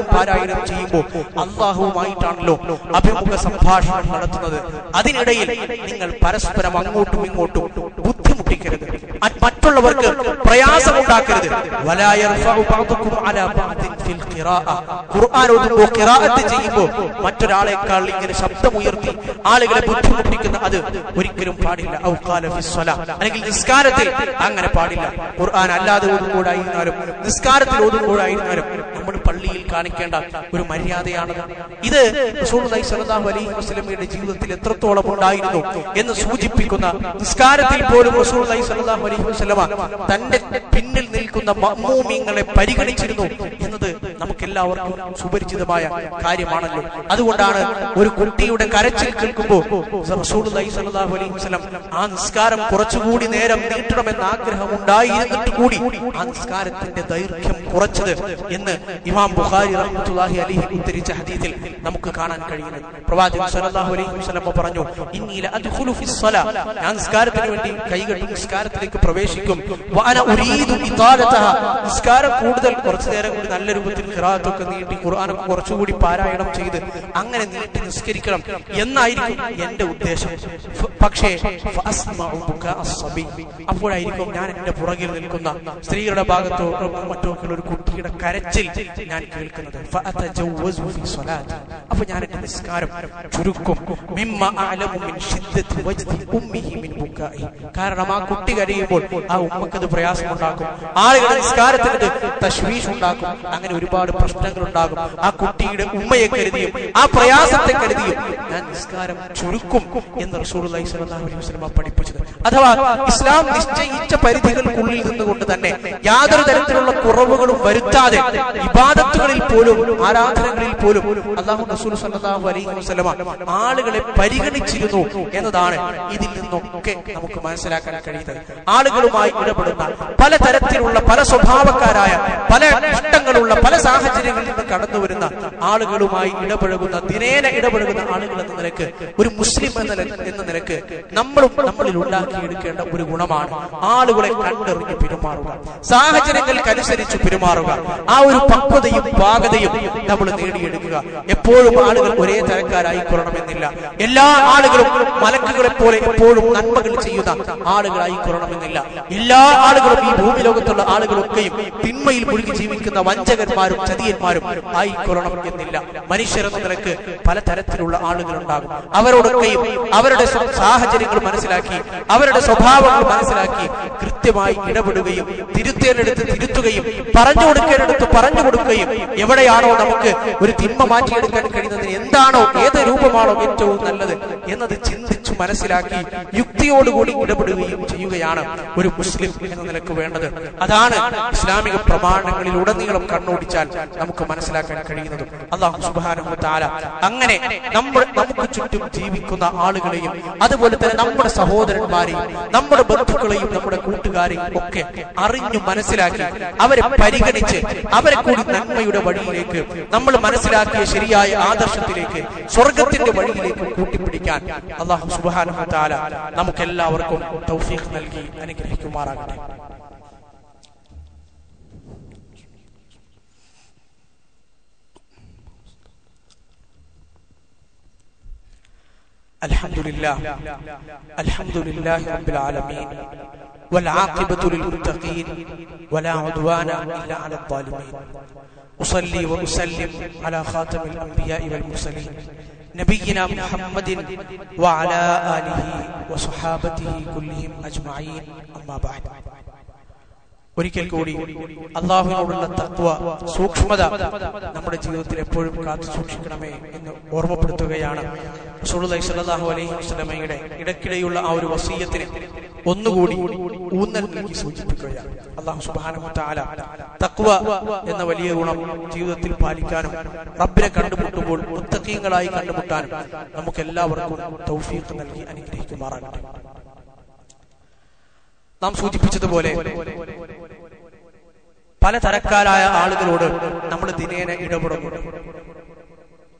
ഖുർആൻ പാരായണം ചെയ്യുമ്പോൾ അള്ളാഹുവുമായിട്ടാണല്ലോ അഭിമുഖ സംഭാഷണം നടത്തുന്നത് അതിനിടയിൽ നിങ്ങൾ പരസ്പരം അങ്ങോട്ടും ഇങ്ങോട്ടും ബുദ്ധിമുട്ടിക്കരുത് മറ്റ് മറ്റുള്ളവർക്ക് പ്രയാസമുണ്ടാക്കരുത് വലാ യർഫഉ ബഅദുക്കും അലാ ബഅദിൻ ഫിൽ ഖിറാഅ ഖുർആൻ ഓതുമ്പോൾ ഖിറാഅത്ത് ചെയ്യുമ്പോൾ മറ്റൊരാളെക്കാൾ ഇങ്ങനെ ശബ്ദമുയർത്തി ആളുകളെ ബുദ്ധിമുട്ടിക്കുന്ന അത് ഒരിക്കലും പാടില്ല ഔ ഖാല ഫി സ്വലാ അല്ലെങ്കിൽ നിസ്കാരത്തിൽ അങ്ങനെ പാടില്ല ഖുർആൻ അല്ലാതെ ഓതുമ്പോഴായിരുന്നാലും നിസ്കാരത്തിൽ ഓതുമ്പോഴായിരുന്നാലും നമ്മൾ പള്ളിയിൽ കാണിക്കേണ്ട ഒരു മര്യാദയാണത് ഇത് റസൂലുള്ളാഹി സ്വല്ലല്ലാഹു അലൈഹി വസല്ലമയുടെ ജീവിതത്തിൽ എത്രത്തോളം ഉണ്ടായിരുന്നു എന്ന് സൂചിപ്പിക്കുന്ന നിസ്കാരത്തിൽ പോലും റസൂലുള്ളാഹി സ്വല്ലല്ലാഹു അലൈഹി വസല്ലമ തന്റെ പിന്നിൽ നിൽക്കുന്ന മഅ്മൂമിങ്ങളെ പരിഗണിച്ചിരുന്നു എന്നത് നമുക്കെല്ലാവർക്കും സുപരിചിതമായ കാര്യമാണല്ലോ അതുകൊണ്ടാണ് ഒരു കുട്ടിയുടെ കരച്ചിൽ കേൾക്കുമ്പോൾ റസൂലുള്ളാഹി സ്വല്ലല്ലാഹു അലൈഹി വസല്ലം ആ നിസ്കാരം കുറച്ചുകൂടി നേരം നീട്ടണമെന്ന് ആഗ്രഹം ഉണ്ടായിരുന്നിട്ട് കൂടി ആ നിസ്കാരത്തിന്റെ ദൈർഘ്യം കുറച്ചത് എന്ന് ഇമാം ബുഖാരി റഹ്മത്തുള്ളാഹി അലൈഹി ഉദ്ധരിച്ച ഹദീസിൽ നമുക്ക് കാണാൻ കഴിയുന്നു പ്രവാചകൻ സ്വല്ലല്ലാഹു അലൈഹി വസല്ലം പറഞ്ഞു ഇന്നി ലഅദ്ഖുലു ഫിസ് സ്വലാ ഞാൻ നിസ്കാരത്തിന് വേണ്ടി കൈകെട്ടി നിസ്കാരത്തിലേക്ക് പ്രവേശിക്കും വഅന ഉരീദു ഇതാലതഹ നിസ്കാരം കൂടുതൽ കുറച്ചു നേരം കൂടി നല്ല രൂപത്തിൽ ഖിറാഅത്തൊക്കെ നീട്ടി ഖുർആനൊക്കെ കുറച്ചുകൂടി പാരായണം ചെയ്ത് അങ്ങനെ നീട്ടി നിസ്കരിക്കണം എന്നായിരിക്കും എന്റെ ഉദ്ദേശം ഫ- പക്ഷേ ഫഅസ്മഉ ബുകാഅ അസ്സബി. അപ്പോഴായിരിക്കും ഞാൻ എന്റെ പുറകിൽ നിൽക്കുന്ന സ്ത്രീകളുടെ ഭാഗത്തോ മറ്റോ ഒക്കെ ഒരു കുട്ടിയുടെ കരച്ചിൽ ഞാൻ കേൾക്കുന്നത് ഫഅതജവ്വസു ഫി സ്വലാത്തി. അപ്പൊ ഞാൻ എന്റെ നിസ്കാരം ചുരുക്കും മിമ്മ അഅലമു മിൻ ശിദ്ദത്തി വജ്ദി ഉമ്മിഹി മിൻ ബുകാഇ. കാരണം ആ കുട്ടി കരയുമ്പോൾ ആ ഉമ്മക്ക് അത് പ്രയാസമുണ്ടാക്കും ആളുകളുടെ നിസ്കാരത്തിന് തശ്വീഷ് ഉണ്ടാക്കും അങ്ങനെ ഒരുപാട് പ്രശ്നങ്ങൾ ഉണ്ടാകും ആ കുട്ടിയുടെ ഉമ്മയെ കരുതിയും ആ പ്രയാസത്തെ കരുതിയും ഞാൻ നിസ്കാരം ചുരുക്കും എന്ന് റസൂലുള്ളാഹി സ്വല്ലല്ലാഹു അലൈഹി വസല്ലം പഠിപ്പിച്ചത് അഥവാ ഇസ്ലാം നിശ്ചയിച്ച പരിധികൾക്കുള്ളിൽ നിന്നുകൊണ്ട് തന്നെ യാതൊരു തരത്തിലുള്ള കുറവുകളും വരുത്താതെ ഇബാദത്തുകളിൽ പോലും ആരാധനകളിൽ പോലും അള്ളാഹു റസൂൽ സല്ലല്ലാഹു അലൈഹി വസല്ലമ ആളുകളെ പരിഗണിച്ചിരുന്നു എന്നതാണ് ഇതിൽ നിന്നൊക്കെ നമുക്ക് മനസ്സിലാക്കാൻ കഴിയുന്നത് ആളുകളുമായി ഇടപെടുന്ന പലതരത്തിലുള്ള പല സ്വഭാവക്കാരായ പല ഇഷ്ടങ്ങളുള്ള പല സാഹചര്യങ്ങളിൽ നിന്ന് കടന്നു വരുന്ന ആളുകളുമായി ഇടപഴകുന്ന ദിനേന ഇടപഴകുന്ന ആളുകൾ എന്ന നിലക്ക് ഒരു മുസ്ലിം എന്ന നില- എന്ന നിലക്ക് നമ്മളും നമ്മളിൽ ഉണ്ടാക്കിയെടുക്കേണ്ട ഒരു ഗുണമാണ് ആളുകളെ കണ്ടെറിഞ്ഞ് പെരുമാറുക സാഹചര്യങ്ങൾക്കനുസരിച്ച് പെരുമാറുക ആ ഒരു പക്വതയും പാകതയും നമ്മൾ നേടിയെടുക്കുക എപ്പോഴും ആളുകൾ ഒരേ തരക്കാരായി കൊള്ളണമെന്നില്ല എല്ലാ ആളുകളും മലക്കുകളെ പോലെ എപ്പോഴും നന്മകൾ ചെയ്യുന്ന ആളുകളായി കൊള്ളണമെന്നില്ല എല്ലാ ആളുകളും ഈ ഭൂമി ലോകത്തുള്ള ആളുകളൊക്കെയും തിന്മയിൽ മുഴുകി ജീവിക്കുന്ന വഞ്ചകന്മാരും ചതിയന്മാരും ആയിക്കൊള്ളണം എന്നില്ല മനുഷ്യരെന്ന നിലക്ക് പലതരത്തിലുള്ള ആളുകൾ ഉണ്ടാകും അവരോടൊക്കെയും അവരുടെ സ്വ- സാഹചര്യങ്ങൾ മനസ്സിലാക്കി അവരുടെ സ്വഭാവങ്ങൾ മനസ്സിലാക്കി കൃത്യമായി ഇടപെടുകയും തിരുത്തേലെടുത്ത് തിരുത്തുകയും പറഞ്ഞു കൊടുക്കേണ്ടടുത്ത് പറഞ്ഞു കൊടുക്കുകയും എവിടെയാണോ നമുക്ക് ഒരു തിന്മ മാറ്റിയെടുക്കാൻ കഴിയുന്നതിന് എന്താണോ ഏത് രൂപമാണോ ഏറ്റവും നല്ലത് എന്നത് ചിന്തിച്ചു മനസ്സിലാക്കി യുക്തിയോടുകൂടി ഇടപെടുകയും ചെയ്യുകയാണ് ഒരു മുസ്ലിം എന്ന നിലക്ക് വേണ്ടത് അതാണ് ഇസ്ലാമിക പ്രമാണങ്ങളിൽ ഉടനീളം കണ്ണോടിച്ചാൽ നമുക്ക് മനസ്സിലാക്കാൻ കഴിയുന്നതും അള്ളാഹു സുബാനഹു താല അങ്ങനെ നമ്മുടെ നമുക്ക് ചുറ്റും ജീവിക്കുന്ന ആളുകളെയും അതുപോലെ തന്നെ നമ്മുടെ സഹോദരന്മാരെയും നമ്മുടെ ബന്ധുക്കളെയും നമ്മുടെ കൂട്ടുകാരെയും ഒക്കെ അറിഞ്ഞു മനസ്സിലാക്കി അവരെ പരിഗണിച്ച് അവരെ കൂടി നന്മയുടെ വഴിയിലേക്ക് നമ്മൾ മനസ്സിലാക്കിയ ശരിയായ ആദർശത്തിലേക്ക് സ്വർഗത്തിന്റെ വഴിയിലേക്ക് കൂട്ടിപ്പിടിക്കാൻ അള്ളാഹു സുബാനഹു താല നമുക്കെല്ലാവർക്കും തൗഫീഖ് നൽകി അനുഗ്രഹിക്കുമാറാകട്ടെ الحمد لله الحمد لله رب العالمين والعاقبة للمتقين ولا عدوان إلا على الظالمين أصلي وأسلم على خاتم الأنبياء والمرسلين نبينا محمد وعلى آله وصحابته كلهم أجمعين أما بعد ഒരിക്കൽ കൂടി അള്ളാഹുവിനോടുള്ള തത്വ സൂക്ഷ്മത നമ്മുടെ ജീവിതത്തിൽ എപ്പോഴും കാത്തു സൂക്ഷിക്കണമേ എന്ന് ഓർമ്മപ്പെടുത്തുകയാണ് റസൂലുള്ളാഹി സ്വല്ലല്ലാഹു അലൈഹി വസല്ലമയുടെ ഇടയ്ക്കിടെയുള്ള ആ ഒരു വസീയത്തിന് ഒന്നുകൂടി ഊന്നൽ നൽകി സൂചിപ്പിക്കുകയാണ് അള്ളാഹു സുബ്ഹാനഹു തആല തക്വ എന്ന വലിയ ഗുണം ജീവിതത്തിൽ പാലിക്കാനും റബ്ബിനെ കണ്ടുമുട്ടുമ്പോൾ മുത്തഖീങ്ങളായി കണ്ടുമുട്ടാനും നമുക്ക് എല്ലാവർക്കും തൗഫീഖ് നൽകി അനുഗ്രഹിക്കുമാറാകട്ടെ നാം സൂചിപ്പിച്ചതുപോലെ പല തരക്കാരായ ആളുകളോട് നമ്മൾ ദിനേന ഇടപെടുന്നുണ്ട്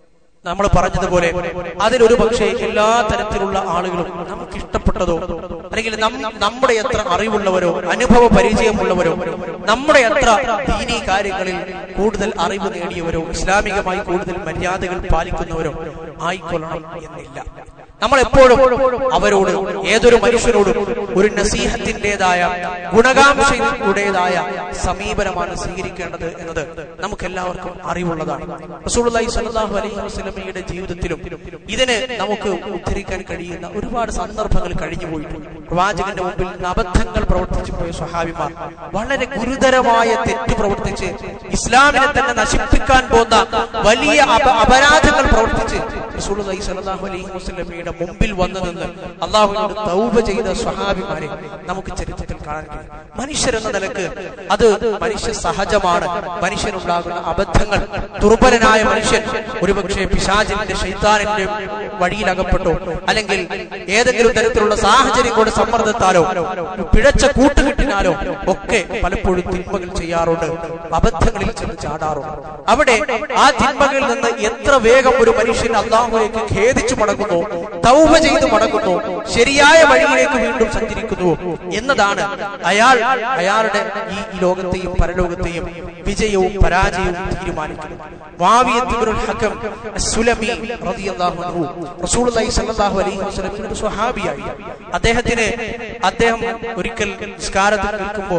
നമ്മൾ പറഞ്ഞതുപോലെ അതിലൊരു പക്ഷേ എല്ലാ തരത്തിലുള്ള ആളുകളും നമുക്ക് ഇഷ്ടപ്പെട്ടതോ അല്ലെങ്കിൽ നം- നമ്മുടെ എത്ര അറിവുള്ളവരോ അനുഭവ പരിചയമുള്ളവരോ നമ്മുടെ എത്ര ദീനീ കാര്യങ്ങളിൽ കൂടുതൽ അറിവ് നേടിയവരോ ഇസ്ലാമികമായി കൂടുതൽ മര്യാദകൾ പാലിക്കുന്നവരോ ആയിക്കൊള്ളണം എന്നില്ല നമ്മൾ എപ്പോഴും അവരോട് ഏതൊരു മനുഷ്യരോടും ഒരു നസീഹത്തിൻ്റെതായ ഗുണകാംക്ഷയുടേതായ സമീപനമാണ് സ്വീകരിക്കേണ്ടത് എന്നത് നമുക്ക് എല്ലാവർക്കും അറിവുള്ളതാണ് റസൂലുള്ളാഹി സ്വല്ലല്ലാഹു അലൈഹി വസല്ലമയുടെ ജീവിതത്തിലും ഇതിന് നമുക്ക് ഉദ്ധരിക്കാൻ കഴിയുന്ന ഒരുപാട് സന്ദർഭങ്ങൾ കഴിഞ്ഞു പോയിട്ടുണ്ട് പ്രവാചകന്റെ മുമ്പിൽ നിന്ന് അബദ്ധങ്ങൾ പ്രവർത്തിച്ചു പോയ സ്വഹാബിമാർ വളരെ ഗുരുതരമായ തെറ്റ് പ്രവർത്തിച്ച് ഇസ്ലാമിനെ തന്നെ നശിപ്പിക്കാൻ പോകുന്ന വലിയ അപ- അപരാധങ്ങൾ പ്രവർത്തിച്ച് റസൂലുള്ളാഹി സ്വല്ലല്ലാഹു അലൈഹി വസല്ലമയുടെ മുമ്പിൽ വന്നു നിന്ന് അള്ളാഹുവിനോട് തൗബ ചെയ്ത സ്വഹാബിമാരെ നമുക്ക് ചരിത്രത്തിൽ കാണാൻ കഴിയും മനുഷ്യരെന്ന നിലക്ക് അത് മനുഷ്യ സഹജമാണ് മനുഷ്യനുണ്ടാകുന്ന അബദ്ധങ്ങൾ ദുർബലനായ മനുഷ്യൻ ഒരുപക്ഷെ പിശാചിന്റെ ശൈത്താനിന്റെ വഴിയിലകപ്പെട്ടോ അല്ലെങ്കിൽ ഏതെങ്കിലും തരത്തിലുള്ള സാഹചര്യം കൊണ്ട് സമ്മർദ്ദത്താലോ പിഴച്ച കൂട്ടുകെട്ടിനാലോ ഒക്കെ പലപ്പോഴും തിന്മകൾ ചെയ്യാറുണ്ട് അബദ്ധങ്ങളിൽ ചെന്ന് ചാടാറുണ്ട് അവിടെ ആ തിന്മകളിൽ നിന്ന് എത്ര വേഗം ഒരു മനുഷ്യൻ അള്ളാഹുലേക്ക് ഖേദിച്ചു മടങ്ങുന്നു തൗബ ചെയ്ത് മടങ്ങുന്നു ശരിയായ വഴിയിലേക്ക് വീണ്ടും സഞ്ചരിക്കുന്നു എന്നതാണ് അയാൾ അയാളുടെ ഈ ഈ ലോകത്തെയും പരലോകത്തെയും വിജയവും പരാജയവും തീരുമാനിക്കുന്നത് മുആവിയത്ത് ഇബ്നുൽ ഹക്കം അസ്സുലമി റളിയല്ലാഹു അൻഹു റസൂലുള്ളാഹി സ്വല്ലല്ലാഹു അലൈഹി വസല്ലമയുടെ ഒരു സ്വഹാബിയായി അദ്ദേഹത്തിന് അദ്ദേഹം ഒരിക്കൽ നിസ്കാരത്തിൽ നിൽക്കുമ്പോൾ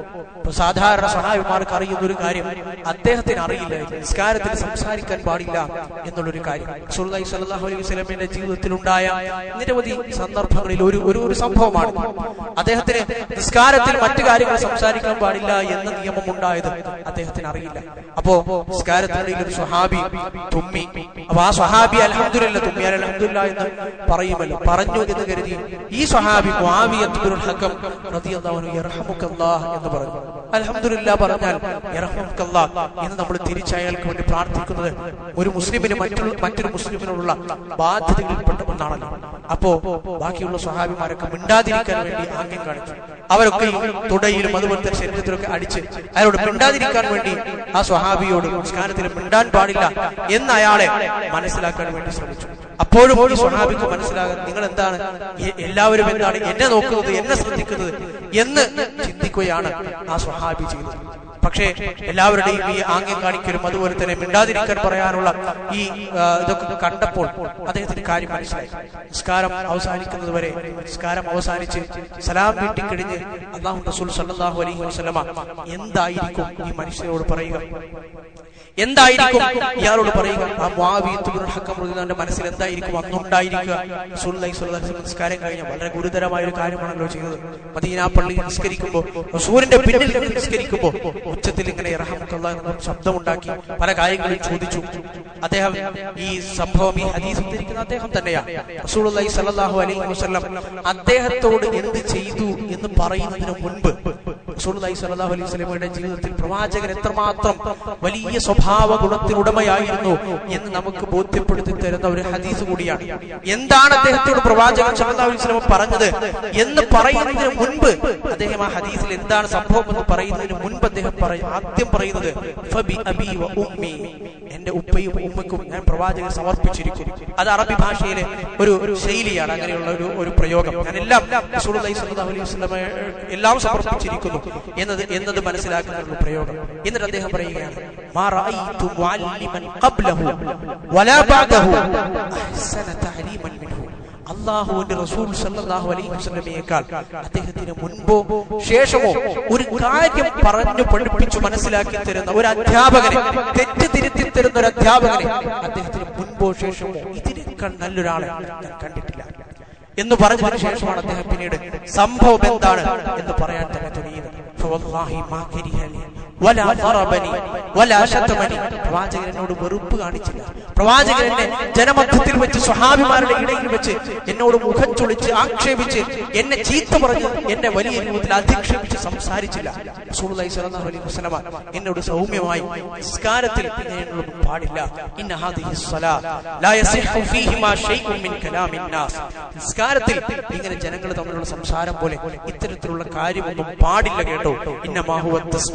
സാധാരണ സഹായിമാർക്ക് അറിയുന്ന ഒരു കാര്യം അദ്ദേഹത്തിന് അറിയില്ല നിസ്കാരത്തിൽ സംസാരിക്കാൻ പാടില്ല എന്നുള്ളൊരു കാര്യം റസൂലുള്ളാഹി സ്വല്ലല്ലാഹു അലൈഹി വസല്ലമയുടെ ജീവിതത്തിലുണ്ടായ നിരവധി സന്ദർഭങ്ങളിൽ ഒരു ഒരു ഒരു സംഭവമാണ് അദ്ദേഹത്തിന് നിസ്കാരത്തിൽ മറ്റു കാര്യങ്ങൾ സംസാരിക്കാൻ പാടില്ല എന്ന നിയമം ഉണ്ടായത് അദ്ദേഹത്തിന് അറിയില്ല അപ്പോ നിസ്കാരത്തിനിടയിൽ ഒരു സ്വഹാബി തുമ്മി അപ്പൊ ആ സ്വഹാബി അലഹദില്ല തുമ്മിയാൽ അലഹദില്ല എന്ന് പറയുമല്ലോ പറഞ്ഞു എന്ന് കരുതി ഈ സ്വഹാബി മുആവിയത്തുൽ ഹക്കം റളിയല്ലാഹു അൻഹു യർഹമുക്കല്ലാഹ് എന്ന് പറഞ്ഞു അൽഹംദുലില്ല പറഞ്ഞാൽ യർഹമുക്കല്ലാഹ് എന്ന് നമ്മൾ തിരിച്ചയാൾക്ക് വേണ്ടി പ്രാർത്ഥിക്കുന്നത് ഒരു മുസ്ലിമിന് മറ്റുള്ള മറ്റൊരു മുസ്ലിമിനോടുള്ള ബാധ്യതകളിൽപ്പെട്ട ഒന്നാണല്ലോ അപ്പോ ബാക്കിയുള്ള സ്വഹാബിമാരൊക്കെ മിണ്ടാതിരിക്കാൻ വേണ്ടി ആംഗ്യം കാണിച്ചു അവരൊക്കെ ഈ തുടയിലും അതുപോലെ തന്നെ ശരീരത്തിലൊക്കെ അടിച്ച് അയാളോട് മിണ്ടാതിരിക്കാൻ വേണ്ടി ആ സ്വഹാബിയോട് സംസ്കാരത്തിൽ മിണ്ടാൻ പാടില്ല എന്ന് അയാളെ മനസ്സിലാക്കാൻ വേണ്ടി ശ്രമിച്ചു അപ്പോഴും ഈ സ്വഹാബിക്ക് മനസ്സിലാകാൻ നിങ്ങൾ എന്താണ് എ- എല്ലാവരും എന്താണ് എന്നെ നോക്കുന്നത് എന്നെ ശ്രദ്ധിക്കുന്നത് എന്ന് ചിന്തിക്കുകയാണ് ആ സ്വഹാബി ചെയ്തത് പക്ഷേ എല്ലാവരുടെയും ഈ ആംഗ്യം കാണിക്കലും അതുപോലെ തന്നെ മിണ്ടാതിരിക്കാൻ പറയാനുള്ള ഈ ആ, ഇതൊക്കെ കണ്ടപ്പോൾ അദ്ദേഹത്തിന് കാര്യം മനസ്സിലായി നിസ്കാരം അവസാനിക്കുന്നത് വരെ നിസ്കാരം അവസാനിച്ച് സലാം വീട്ടിക്കഴിഞ്ഞ് അള്ളാഹു റസൂൽ സല്ലല്ലാഹു അലൈഹി വസല്ലമ എന്തായിരിക്കും ഈ മനുഷ്യരോട് പറയുക എന്തായിരിക്കും ഇയാളോട് പറയുക ആ മുആവിയത്തുൽ ഹക്കം റളിയല്ലാഹുവിന്റെ മനസ്സിൽ എന്തായിരിക്കും അന്നുണ്ടായിരിക്കുക റസൂലുള്ളാഹി സ്വല്ലല്ലാഹു അലൈഹി വസല്ലം നിസ്കാരം കഴിഞ്ഞ വളരെ ഗുരുതരമായ ഒരു കാര്യമാണല്ലോ ചെയ്തത് മദീന പള്ളി നിസ്കരിക്കുമ്പോൾ റസൂലിന്റെ പിന്നിൽ നിന്ന് നിസ്കരിക്കുമ്പോൾ ഉച്ചത്തിൽ ഇങ്ങനെ ഇറഹമുക്കല്ല എന്ന ശബ്ദമുണ്ടാക്കി പല കാര്യങ്ങളും ചോദിച്ചു അദ്ദേഹം ഈ സംഭവം ഈ ഹദീസ് ഉദ്ധരിക്കുന്ന അദ്ദേഹം തന്നെയാണ് റസൂലുള്ളാഹി സ്വല്ലല്ലാഹു അലൈഹി വസല്ലം അദ്ദേഹത്തോട് എന്ത് ചെയ്തു എന്ന് പറയുന്നതിന് മുൻപ് റസൂലുള്ളാഹി സ്വല്ലല്ലാഹു അലൈഹി വസല്ലമയുടെ ജീവിതത്തിൽ പ്രവാചകൻ എത്രമാത്രം വലിയ സ്വഭാവ ഗുണത്തിനുടമയായിരുന്നു എന്ന് നമുക്ക് ബോധ്യപ്പെടുത്തി തരുന്ന ഒരു ഹദീസ് കൂടിയാണ് എന്താണ് അദ്ദേഹത്തോട് പ്രവാചകൻ സ്വല്ലല്ലാഹു അലൈഹി വസല്ലം പറഞ്ഞത് എന്ന് പറയുന്നതിന് മുൻപ് അദ്ദേഹം ആ ഹദീസിൽ എന്താണ് സംഭവം എന്ന് പറയുന്നതിന് മുൻപ് അദ്ദേഹം പറയും ആദ്യം പറയുന്നത് ഫബി അബി വ ഉമ്മി എന്റെ ഉപ്പയും ഉമ്മയ്ക്കും ഞാൻ പ്രവാചകൻ സമർപ്പിച്ചിരിക്കും അത് അറബി ഭാഷയിലെ ഒരു ഒരു ശൈലിയാണ് അങ്ങനെയുള്ള ഒരു ഒരു പ്രയോഗം ഞാൻ എല്ലാം റസൂലുള്ളാഹി സ്വല്ലല്ലാഹു അലൈഹി വസല്ലമ എല്ലാം സമർപ്പിച്ചിരിക്കുന്നു എന്നത് എന്നത് മനസ്സിലാക്കുന്ന ഒരു പ്രയോഗം എന്നിട്ട് അദ്ദേഹം പറയുകയാണ് മാ റഅയ്തു മുഅല്ലിമൻ ഖബ്ലഹു വലാ ബഅദഹു അഹ്സന തഅലീമൻ മിൻഹു അള്ളാഹുവിന്റെ റസൂൽ സല്ലല്ലാഹു അലൈഹി വസല്ലമയേക്കാൾ അദ്ദേഹത്തിന് മുൻപോ ശേഷമോ ഒരു കാര്യം പറഞ്ഞു പഠിപ്പിച്ചു മനസ്സിലാക്കി തരുന്ന ഒരു അധ്യാപകനെ തെറ്റ് തിരുത്തി തരുന്ന ഒരു അധ്യാപകനെ അദ്ദേഹത്തിന് മുൻപോ ശേഷമോ ഇതിനേക്കാൾ നല്ലൊരാളെ ഞാൻ കണ്ടിട്ടില്ല എന്ന് പറഞ്ഞതിന് ശേഷമാണ് അദ്ദേഹം പിന്നീട് സംഭവം എന്താണ് എന്ന് പറയാൻ തന്നെ തുടങ്ങിയത് ഫവല്ലാഹി മാ കരിഹനി വലാ ضربني വലാ ശതമനി പ്രവാചകൻ എന്നോട് വെറുപ്പ് കാണിച്ചില്ല പ്രവാചകൻ എന്നെ ജനമധ്യത്തിൽ വെച്ച് സ്വഹാബിമാരുടെ ഇടയിൽ വെച്ച് എന്നോട് മുഖം ചൊളിച്ച് ആക്ഷേപിച്ച് എന്നെ ചീത്ത പറഞ്ഞ് എന്നെ വലിയ രൂപത്തിൽ അധിക്ഷേപിച്ച് സംസാരിച്ചില്ല റസൂലുള്ളാഹി സ്വല്ലല്ലാഹു അലൈഹി വസല്ലമ എന്നോട് സൗമ്യമായി നിസ്കാരത്തിൽ ഇങ്ങനെയുള്ളത് പാടില്ല ഇന്ന ഹാദിഹി സ്വലാ ലാ യസിഹു ഫീഹിമാ ഷൈഉൻ മിൻ കലാമിൻ നാസ് നിസ്കാരത്തിൽ ഇങ്ങനെ ജനങ്ങൾ തമ്മിലുള്ള സംസാരം പോലെ ഇത്തരത്തിലുള്ള കാര്യമൊന്നും പാടില്ല കേട്ടോ ഇന്നമാ ഹുവ തസ്ബീഹ് വ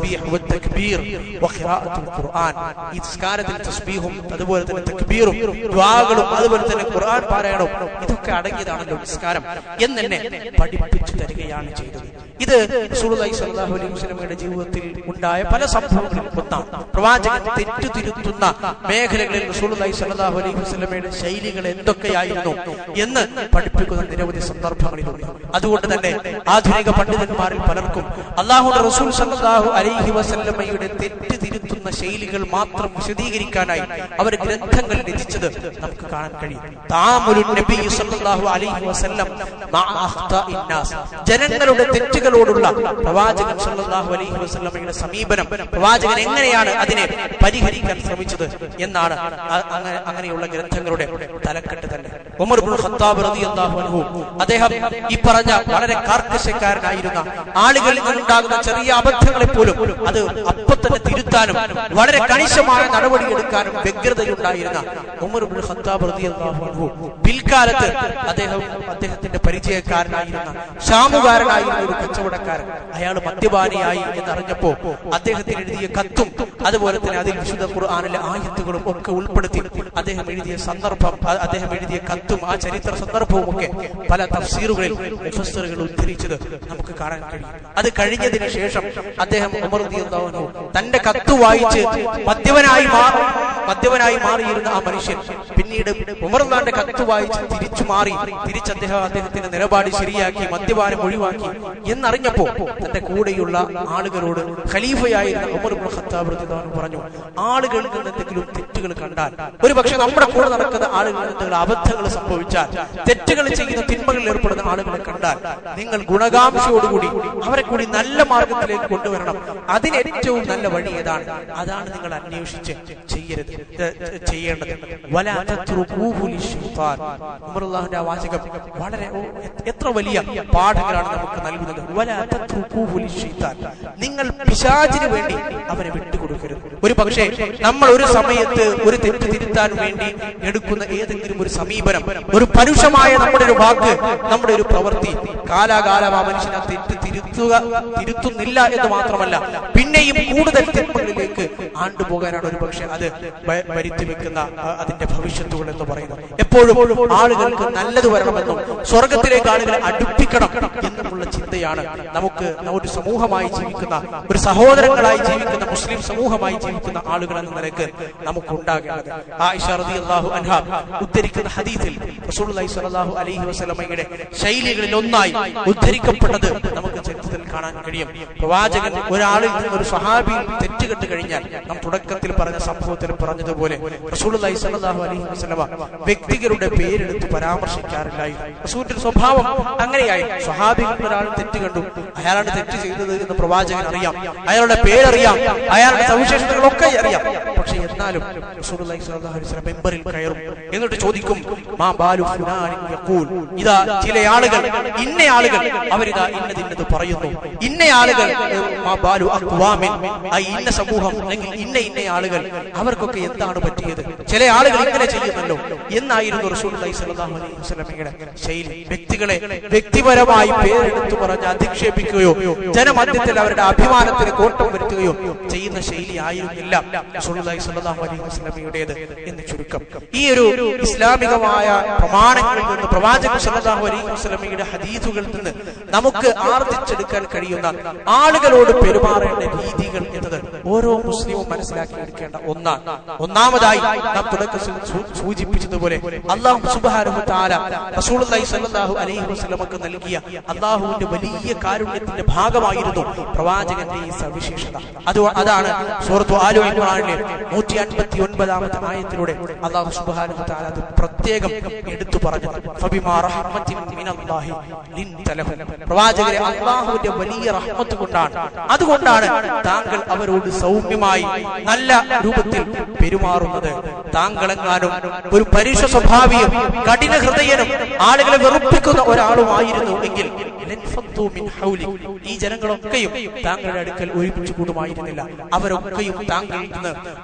വത്തക്ബീർ വഖിറാഅത്തുൽ ഖുർആൻ ഈ നിസ്കാരത്തിൽ തസ്ബീഹും അതുപോലെ തന്നെ തക്ബീറും ദുആകളും അതുപോലെ തന്നെ ഖുർആൻ പാരായണവും ഇതൊക്കെ അടങ്ങിയതാണല്ലോ നിസ്കാരം എന്നെ പഠിപ്പിച്ചു തരികയാണ് ചെയ്തത് ഇത് റസൂലുള്ളാഹി സ്വല്ലല്ലാഹു അലൈഹി വസല്ലമയുടെ ജീവിതത്തിൽ ഉണ്ടായ പല സംഭവങ്ങളിൽ ഒന്നാണ് പ്രവാചകൻ തെറ്റു തിരുത്തുന്ന മേഖലകളിൽ റസൂലുള്ളാഹി സ്വല്ലല്ലാഹു അലൈഹി വസല്ലമയുടെ ശൈലികൾ എന്തൊക്കെയായിരുന്നു എന്ന് പഠിപ്പിക്കുന്ന നിരവധി സന്ദർഭങ്ങളിലുണ്ട് അതുകൊണ്ട് തന്നെ ആധുനിക പണ്ഡിതന്മാരിൽ പലർക്കും അള്ളാഹുയുടെ റസൂൽ സല്ലല്ലാഹു അലൈഹി വസല്ലമയുടെ തെറ്റ് തിരുത്തുന്ന ശൈലികൾ മാത്രം വിശദീകരിക്കാനായി അവർ ഗ്രന്ഥങ്ങൾ രചിച്ചത് നമുക്ക് കാണാൻ കഴിയും താമുലുൻ നബി സല്ലല്ലാഹു അലൈഹി വസല്ലം മഅ അഖ്താഇൻ നാസ് ജനങ്ങളുടെ തെറ്റുകളോടുള്ള പ്രവാചകൻ സല്ലല്ലാഹു അലൈഹി വസല്ലമയുടെ സമീപനം പ്രവാചകൻ എങ്ങനെയാണ് അതിനെ പരിഹരിക്കാൻ ശ്രമിച്ചത് എന്നാണ് അ- അങ്ങനെ അങ്ങനെയുള്ള ഗ്രന്ഥങ്ങളുടെ തലക്കെട്ട് തന്നെ ഉമർ ഇബ്നുൽ ഖത്താബ് റളിയല്ലാഹു അൻഹു അദ്ദേഹം ഈ പറഞ്ഞ വളരെ കാർക്കശക്കാരനായിരുന്ന ആളുകളിൽ നിന്നുണ്ടാകുന്ന ചെറിയ അബദ്ധങ്ങളെ പോലും അത് അപ്പൊ തന്നെ തിരുത്താനും വളരെ കണിശമായ നടപടിയെടുക്കാനും വ്യഗ്രതയുണ്ടായിരുന്ന ഉമർ ഇബ്നുൽ ഖത്താബ് റളിയല്ലാഹു അൻഹു പിൽക്കാലത്ത് അദ്ദേഹം അദ്ദേഹത്തിന്റെ പരിചയക്കാരനായിരുന്ന ഷാമുകാരനായിരുന്ന ഒരു കച്ചവടക്കാരൻ അയാൾ മദ്യപാനിയായി എന്നറിഞ്ഞപ്പോ അദ്ദേഹത്തിന് എഴുതിയ കത്തും അതുപോലെ തന്നെ അതിൽ വിശുദ്ധ ഖുർആാനിലെ ആയത്തുകളും ഒക്കെ ഉൾപ്പെടുത്തി അദ്ദേഹം എഴുതിയ സന്ദർഭം അ- അദ്ദേഹം എഴുതിയ കത്തും ആ ചരിത്ര സന്ദർഭവും ഒക്കെ പല തഫ്സീറുകളിൽ മുഫസ്സറുകൾ ഉദ്ധരിച്ചത് നമുക്ക് കാണാൻ കഴിയും അത് കഴിഞ്ഞതിന് ശേഷം അദ്ദേഹം ഉമർ റളിയല്ലാഹു അൻഹു തന്റെ കത്ത് വായിച്ച് മദ്യവനായി മാറി മദ്യവനായി മാറിയിരുന്ന ആ മനുഷ്യൻ പിന്നീട് ഉമർദാന്റെ കത്ത് വായിച്ച് തിരിച്ചു മാറി തിരിച്ച് അദ്ദേഹം അദ്ദേഹത്തിന്റെ നിലപാട് ശരിയാക്കി മദ്യപാനം ഒഴിവാക്കി എന്നറിഞ്ഞപ്പോ തന്റെ കൂടെയുള്ള ആളുകളോട് ഖലീഫയായിരുന്ന ഉമർ ഇബ്നുൽ ഖത്താബ് റളിയല്ലാഹു അൻഹു പറഞ്ഞു ആളുകളിൽ നിന്ന് എന്തെങ്കിലും തെറ്റുകൾ കണ്ടാൽ ഒരു പക്ഷെ നമ്മുടെ കൂടെ നടക്കുന്ന ആളുകളിൽ എന്തെങ്കിലും അബദ്ധങ്ങൾ സംഭവിച്ചാൽ തെറ്റുകൾ ചെയ്യുന്ന തിന്മകളിൽ ഏർപ്പെടുന്ന ആളുകളെ കണ്ടാൽ നിങ്ങൾ ഗുണകാംക്ഷയോടുകൂടി അവരെ കൂടി നല്ല മാർഗത്തിലേക്ക് കൊണ്ടുവരണം അതിന് ഏറ്റവും നല്ല വഴി ഏതാണ് അതാണ് നിങ്ങൾ അന്വേഷിച്ച് ചെയ്യരുത് ഏ, ചെയ്യേണ്ടത് വലാ തത്രുകൂഹു ലിശ്ശൈത്താൻ. ഉമറുല്ലാഹിന്റെ ആ വാചകം വളരെ ഓ, എ- എത്ര വലിയ പാഠങ്ങളാണ് നമുക്ക് നൽകുന്നത് വലാ തത്രുകൂഹു ലിശ്ശൈത്താൻ. നിങ്ങൾ പിശാചിന് വേണ്ടി അവരെ വിട്ടുകൊടുക്കരുത് ഒരു പക്ഷേ നമ്മൾ ഒരു സമയത്ത് ഒരു തെറ്റ് തിരുത്താൻ വേണ്ടി എടുക്കുന്ന ഏതെങ്കിലും ഒരു സമീപനം ഒരു പരുഷമായ നമ്മുടെ ഒരു വാക്ക് നമ്മുടെ ഒരു പ്രവൃത്തി കാലാകാലം ആ മനുഷ്യൻ ആ തെറ്റ് തിരുത്തുക തിരുത്തുന്നില്ല എന്ന് മാത്രമല്ല പിന്നെയും കൂടുതൽ തിന്മകളിലേക്ക് ആണ്ടുപോകാനാണ് ഒരു പക്ഷെ അത് വ- വരുത്തി വെക്കുന്ന ആ, അതിന്റെ ഭവിഷ്യത്തുകൾ എന്ന് പറയുന്നത് എപ്പോഴും ആളുകൾക്ക് നല്ലത് വരണമെന്നും സ്വർഗത്തിലേക്ക് ആളുകളെ അടുപ്പിക്കണം എന്നുമുള്ള ചിന്തയാണ് നമുക്ക് ഒരു സമൂഹമായി ജീവിക്കുന്ന ഒരു സഹോദരങ്ങളായി ജീവിക്കുന്ന മുസ്ലിം സമൂഹമായി ജീവിക്കുന്ന ആളുകൾ എന്ന നിലക്ക് നമുക്ക് ഉണ്ടാകേണ്ടത് ആയിഷ റളിയല്ലാഹു അൻഹ ഉദ്ധരിക്കുന്ന ഹദീസിൽ റസൂലുള്ളാഹി സ്വല്ലല്ലാഹു അലൈഹി വസല്ലമയുടെ ശൈലികളിൽ ഒന്നായി ഉദ്ധരിക്കപ്പെട്ടത് നമുക്ക് ചരിത്രത്തിൽ കാണാൻ കഴിയും പ്രവാചകൻ ഒരാളിൽ നിന്ന് ഒരു സഹാബിയിൽ തെറ്റുകെട്ട് കഴിഞ്ഞാൽ നാം തുടക്കത്തിൽ പറഞ്ഞ സംഭവത്തിൽ പറഞ്ഞതുപോലെ റസൂലുള്ളാഹി സ്വല്ലല്ലാഹു അലൈഹി വസല്ലമ വ്യക്തികളുടെ പേരെടുത്ത് പരാമർശിക്കാറില്ലായിരുന്നു റസൂലിന്റെ സ്വഭാവം അങ്ങനെയായി സ്വഹാബികൾ ഒരാൾ തെറ്റ് കണ്ടു അയാളാണ് തെറ്റ് ചെയ്തത് എന്ന് പ്രവാചകൻ അറിയാം അയാളുടെ പേരറിയാം അയാളുടെ സവിശേഷതകളൊക്കെ അറിയാം പക്ഷെ എന്നാലും റസൂലുള്ളാഹി സ്വല്ലല്ലാഹു അലൈഹി വസല്ലം മെമ്പറിൽ കയറും എന്നിട്ട് ചോദിക്കും മാ ബാലു ഫുലാനിൻ യഖൂൽ ഇതാ ചില ആളുകൾ ഇന്ന ആളുകൾ അവരിതാ ഇന്നത് ഇന്നത് പറയുന്നു ഇന്ന ആളുകൾ ഏഹ്, മാ ബാലു അഖ്വാമിൻ ആ ഇന്ന സമൂഹം അല്ലെങ്കിൽ ഇന്ന ഇന്ന ആളുകൾ അവർക്കൊക്കെ എന്താണ് പറ്റിയത് ചില ആളുകൾ ഇങ്ങനെ ചെയ്യുന്നല്ലോ എന്നായിരുന്നു റസൂലുള്ളാഹി സ്വല്ലല്ലാഹു അലൈഹി വസല്ലമയുടെ ശൈലി വ്യക്തികളെ വ്യക്തിപരമായി പേരെടുത്തു പറഞ്ഞ് അധിക്ഷേപിക്കുകയോ ജനമധ്യത്തിൽ അവരുടെ അഭിമാനത്തിന് കോട്ടം വരുത്തുകയോ ചെയ്യുന്ന ശൈലി ആയിരുന്നില്ല റസൂലുള്ളാഹി സ്വല്ലല്ലാഹു അലൈഹി വസല്ലമയുടേത് എന്ന് ചുരുക്കം ഈ ഒരു ഇസ്ലാമികമായ പ്രമാണങ്ങളിൽ നിന്ന് പ്രവാചകൻ സ്വല്ലല്ലാഹു അലൈഹി വസല്ലമയുടെ ഹദീസുകളിൽ നിന്ന് നമുക്ക് ആർജിച്ചെടുക്കാൻ കഴിയുന്ന ആളുകളോട് പെരുമാറേണ്ട രീതികൾ എന്നത് ഓരോ മുസ്ലിമും മനസ്സിലാക്കി എടുക്കേണ്ട ഒന്നാണ് ഒന്നാമതായി നാം തുടക്കത്തിൽ സൂ- സൂചിപ്പിച്ചതുപോലെ അള്ളാഹു സുബ്ഹാനഹു തആല റസൂലുള്ളാഹി സ്വല്ലല്ലാഹു അലൈഹി വസല്ലമക്ക് നൽകിയ അള്ളാഹുവിന്റെ വലിയ കാരുണ്യത്തിന്റെ ഭാഗമായിരുന്നു പ്രവാചകന്റെ ഈ സവിശേഷത അത് അതാണ് സൂറത്തു ആലു ഇമ്രാനിലെ നൂറ്റി അൻപത്തി ഒൻപതാമത്തെ ആയത്തിലൂടെ അള്ളാഹു സുബ്ഹാനഹു തആല അത് പ്രത്യേകം എടുത്തു പറഞ്ഞത് ഫബിമാ റഹ്മത്തിൻ മിനല്ലാഹി ലിൻത ലഹും. പ്രവാചകരെ അള്ളാഹുവിന്റെ വലിയ റഹ്മത്ത് കൊണ്ടാണ് അതുകൊണ്ടാണ് താങ്കൾ അവരോട് സൗമ്യമായി നല്ല രൂപത്തിൽ പെരുമാറുന്നത് താങ്കളെങ്ങാനും ഒരു പരുഷ സ്വഭാവിയും കഠിന ഹൃദയനും ആളുകളെ വെറുപ്പിക്കുന്ന ഒരാളുമായിരുന്നു എങ്കിൽ ലൻഫദ്ദു മിൻ ഹൗലിക്. ഈ ജനങ്ങളൊക്കെയും താങ്കളുടെ അടുക്കൽ ഒരുമിച്ച് കൂടുമായിരുന്നില്ല അവരൊക്കെയും താങ്കളിൽ നിന്ന് അകന്നു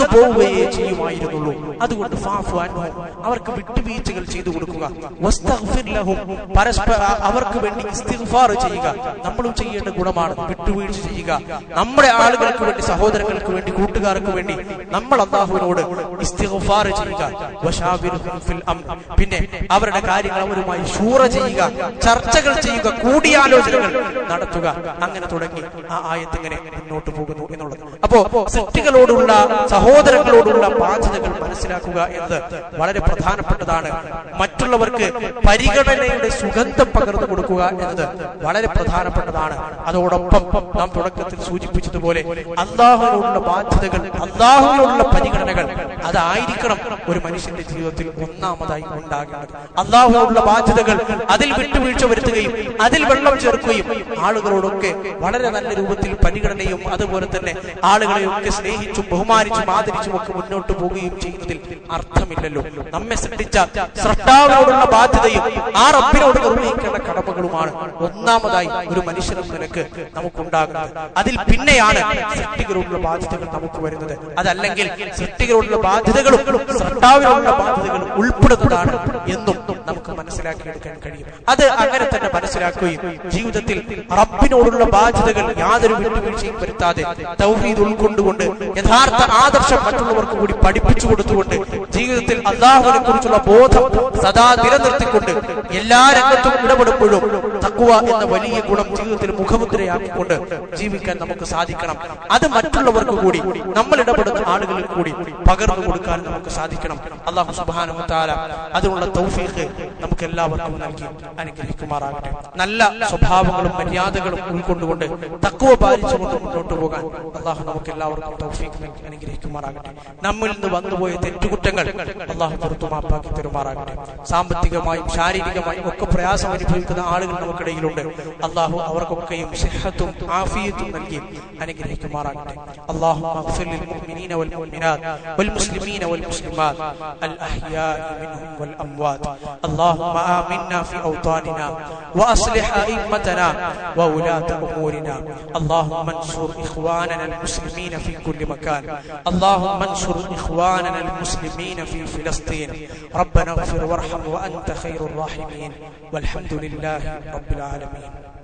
പോവുകയേ ചെയ്യുമായിരുന്നുള്ളൂ അതുകൊണ്ട് ഫാഫു അൻഹും അവർക്ക് വിട്ടുവീഴ്ചകൾ ചെയ്തു കൊടുക്കുക വസ്തഗ്ഫിർ ലഹും പരസ്പര അവർക്ക് വേണ്ടി ഇസ്തിഗ്ഫാർ ചെയ്യുക നമ്മളും ചെയ്യേണ്ട ഗുണമാണ് വിട്ടുവീഴ്ച ചെയ്യുക നമ്മുടെ ആളുകൾക്ക് വേണ്ടി സഹോദരങ്ങൾക്ക് വേണ്ടി കൂട്ടുകാർക്ക് വേണ്ടി നമ്മൾ അള്ളാഹുവിനോട് ഇസ്തിഗ്ഫാർ ചെയ്യുക വശാവിർഹും ഫിൽ അംർ. പിന്നെ അവരുടെ കാര്യങ്ങൾ അവരുമായി ഷൂറ ചെയ്യുക ചർച്ചകൾ ചെയ്യുക കൂടിയാലോചനകൾ നടത്തുക അങ്ങനെ തുടങ്ങി ആ ആയത്ത് ഇങ്ങനെ മുന്നോട്ട് പോകുന്നു എന്നുള്ളത് അപ്പോ സൃഷ്ടികളോടുള്ള സഹോദരങ്ങളോടുള്ള ബാധ്യതകൾ മനസ്സിലാക്കുക എന്നത് വളരെ പ്രധാനപ്പെട്ടതാണ് മറ്റുള്ളവർക്ക് പരിഗണനയുടെ സുഗന്ധം പകർന്നു കൊടുക്കുക എന്നത് വളരെ പ്രധാനപ്പെട്ടതാണ് അതോടൊപ്പം നാം തുടക്കത്തിൽ സൂചിപ്പിച്ചതുപോലെ അള്ളാഹുവിനോടുള്ള ബാധ്യതകൾ അള്ളാഹുവിനോടുള്ള പരിഗണനകൾ അതായിരിക്കണം ഒരു മനുഷ്യന്റെ ജീവിതത്തിൽ ഒന്നാമതായി ഉണ്ടാകേണ്ടത് അള്ളാഹുവിനോടുള്ള ബാധ്യതകൾ അതിൽ വിട്ടുവീഴ്ച വരുത്തുകയും അതിൽ വെള്ളം ചേർക്കുകയും ആളുകളോടൊക്കെ വളരെ നല്ല രൂപത്തിൽ പരിഗണനയും അതുപോലെ തന്നെ ആളുകളെയൊക്കെ സ്നേഹിച്ചും ബഹുമാനിച്ചും ആദരിച്ചും ഒക്കെ മുന്നോട്ട് പോകുകയും ചെയ്യുന്നതിൽ അർത്ഥമില്ലല്ലോ നമ്മെ സൃഷ്ടിച്ച സൃഷ്ടാവിനോടുള്ള ബാധ്യതയും ആ റബ്ബിനോട് നിർവഹിക്കേണ്ട കടമകളുമാണ് ഒന്നാമതായി ഒരു മനുഷ്യനെന്ന നിലക്ക് നമുക്കുണ്ടാകുന്നത് അതിൽ പിന്നെയാണ് സൃഷ്ടികളോടുള്ള ബാധ്യതകൾ നമുക്ക് വരുന്നത് അതല്ലെങ്കിൽ സൃഷ്ടികളോടുള്ള ബാധ്യതകളും സൃഷ്ടാവിനോടുള്ള ബാധ്യതകളും ഉൾപ്പെടുന്നതാണ് എന്നും നമുക്ക് മനസ്സിലാക്കിയെടുക്കാൻ കഴിയും അത് അങ്ങനെ തന്നെ മനസ്സിലാക്കുകയും ജീവിതത്തിൽ റബ്ബിനോടുള്ള ബാധ്യതകൾ യാതൊരു വിട്ടുവീഴ്ചയും വരുത്താതെ തൗഹീദ് ഉൾക്കൊണ്ടുകൊണ്ട് യഥാർത്ഥ ആദർശം മറ്റുള്ളവർക്ക് കൂടി പഠിപ്പിച്ചു കൊടുത്തുകൊണ്ട് ജീവിതത്തിൽ അള്ളാഹുവിനെ കുറിച്ചുള്ള ബോധം സദാ നിലനിർത്തിക്കൊണ്ട് എല്ലാ രംഗത്തും ഇടപെടുമ്പോഴും തക്കുവ എന്ന വലിയ ഗുണം ജീവിതത്തിൽ മുഖമുദ്രയാക്കിക്കൊണ്ട് ജീവിക്കാൻ നമുക്ക് സാധിക്കണം അത് മറ്റുള്ളവർക്ക് കൂടി നമ്മൾ ഇടപെടുന്ന ആളുകളിൽ കൂടി പകർന്നു കൊടുക്കാൻ നമുക്ക് സാധിക്കണം അള്ളാഹു സുബാനു താല അതിനുള്ള തൗഫീഖ് നമുക്ക് എല്ലാവർക്കും നൽകി അനുഗ്രഹിക്കുമാറാകട്ടെ നല്ല സ്വഭാവങ്ങളും മര്യാദകളും ഉൾക്കൊണ്ടുകൊണ്ട് തക്കുവ പാലിച്ചുകൊണ്ട് മുന്നോട്ട് പോകാൻ അള്ളാഹു നമുക്ക് എല്ലാവർക്കും തൗഫീഖ് നൽകി അനുഗ്രഹിക്കുമാറാകട്ടെ നമ്മിൽ നിന്ന് വന്നുപോയ തെറ്റുകുറ്റങ്ങൾ അള്ളാഹു പുറത്തു മാപ്പാക്കി തരുമാറാകട്ടെ സാമ്പത്തികമായും ശാരീരികമായും ഒക്കെ പ്രയാസം അനുഭവിക്കുന്ന ആളുകൾ നമുക്കിടയിലുണ്ട് അള്ളാഹു അവർക്കൊക്കെയും സിഹത്തും ആഫിയത്തും നൽകി അനുഗ്രഹിക്കുമാറാകട്ടെ അള്ളാഹു للمؤمنين والمؤمنات والمسلمين والمسلمات الأحياء منهم والأموات اللهم آمنا في أوطاننا وأصلح أئمتنا وولاة أمورنا اللهم انصر إخواننا المسلمين في كل مكان اللهم انصر إخواننا المسلمين في فلسطين ربنا اغفر وارحم وأنت خير الراحمين والحمد لله رب العالمين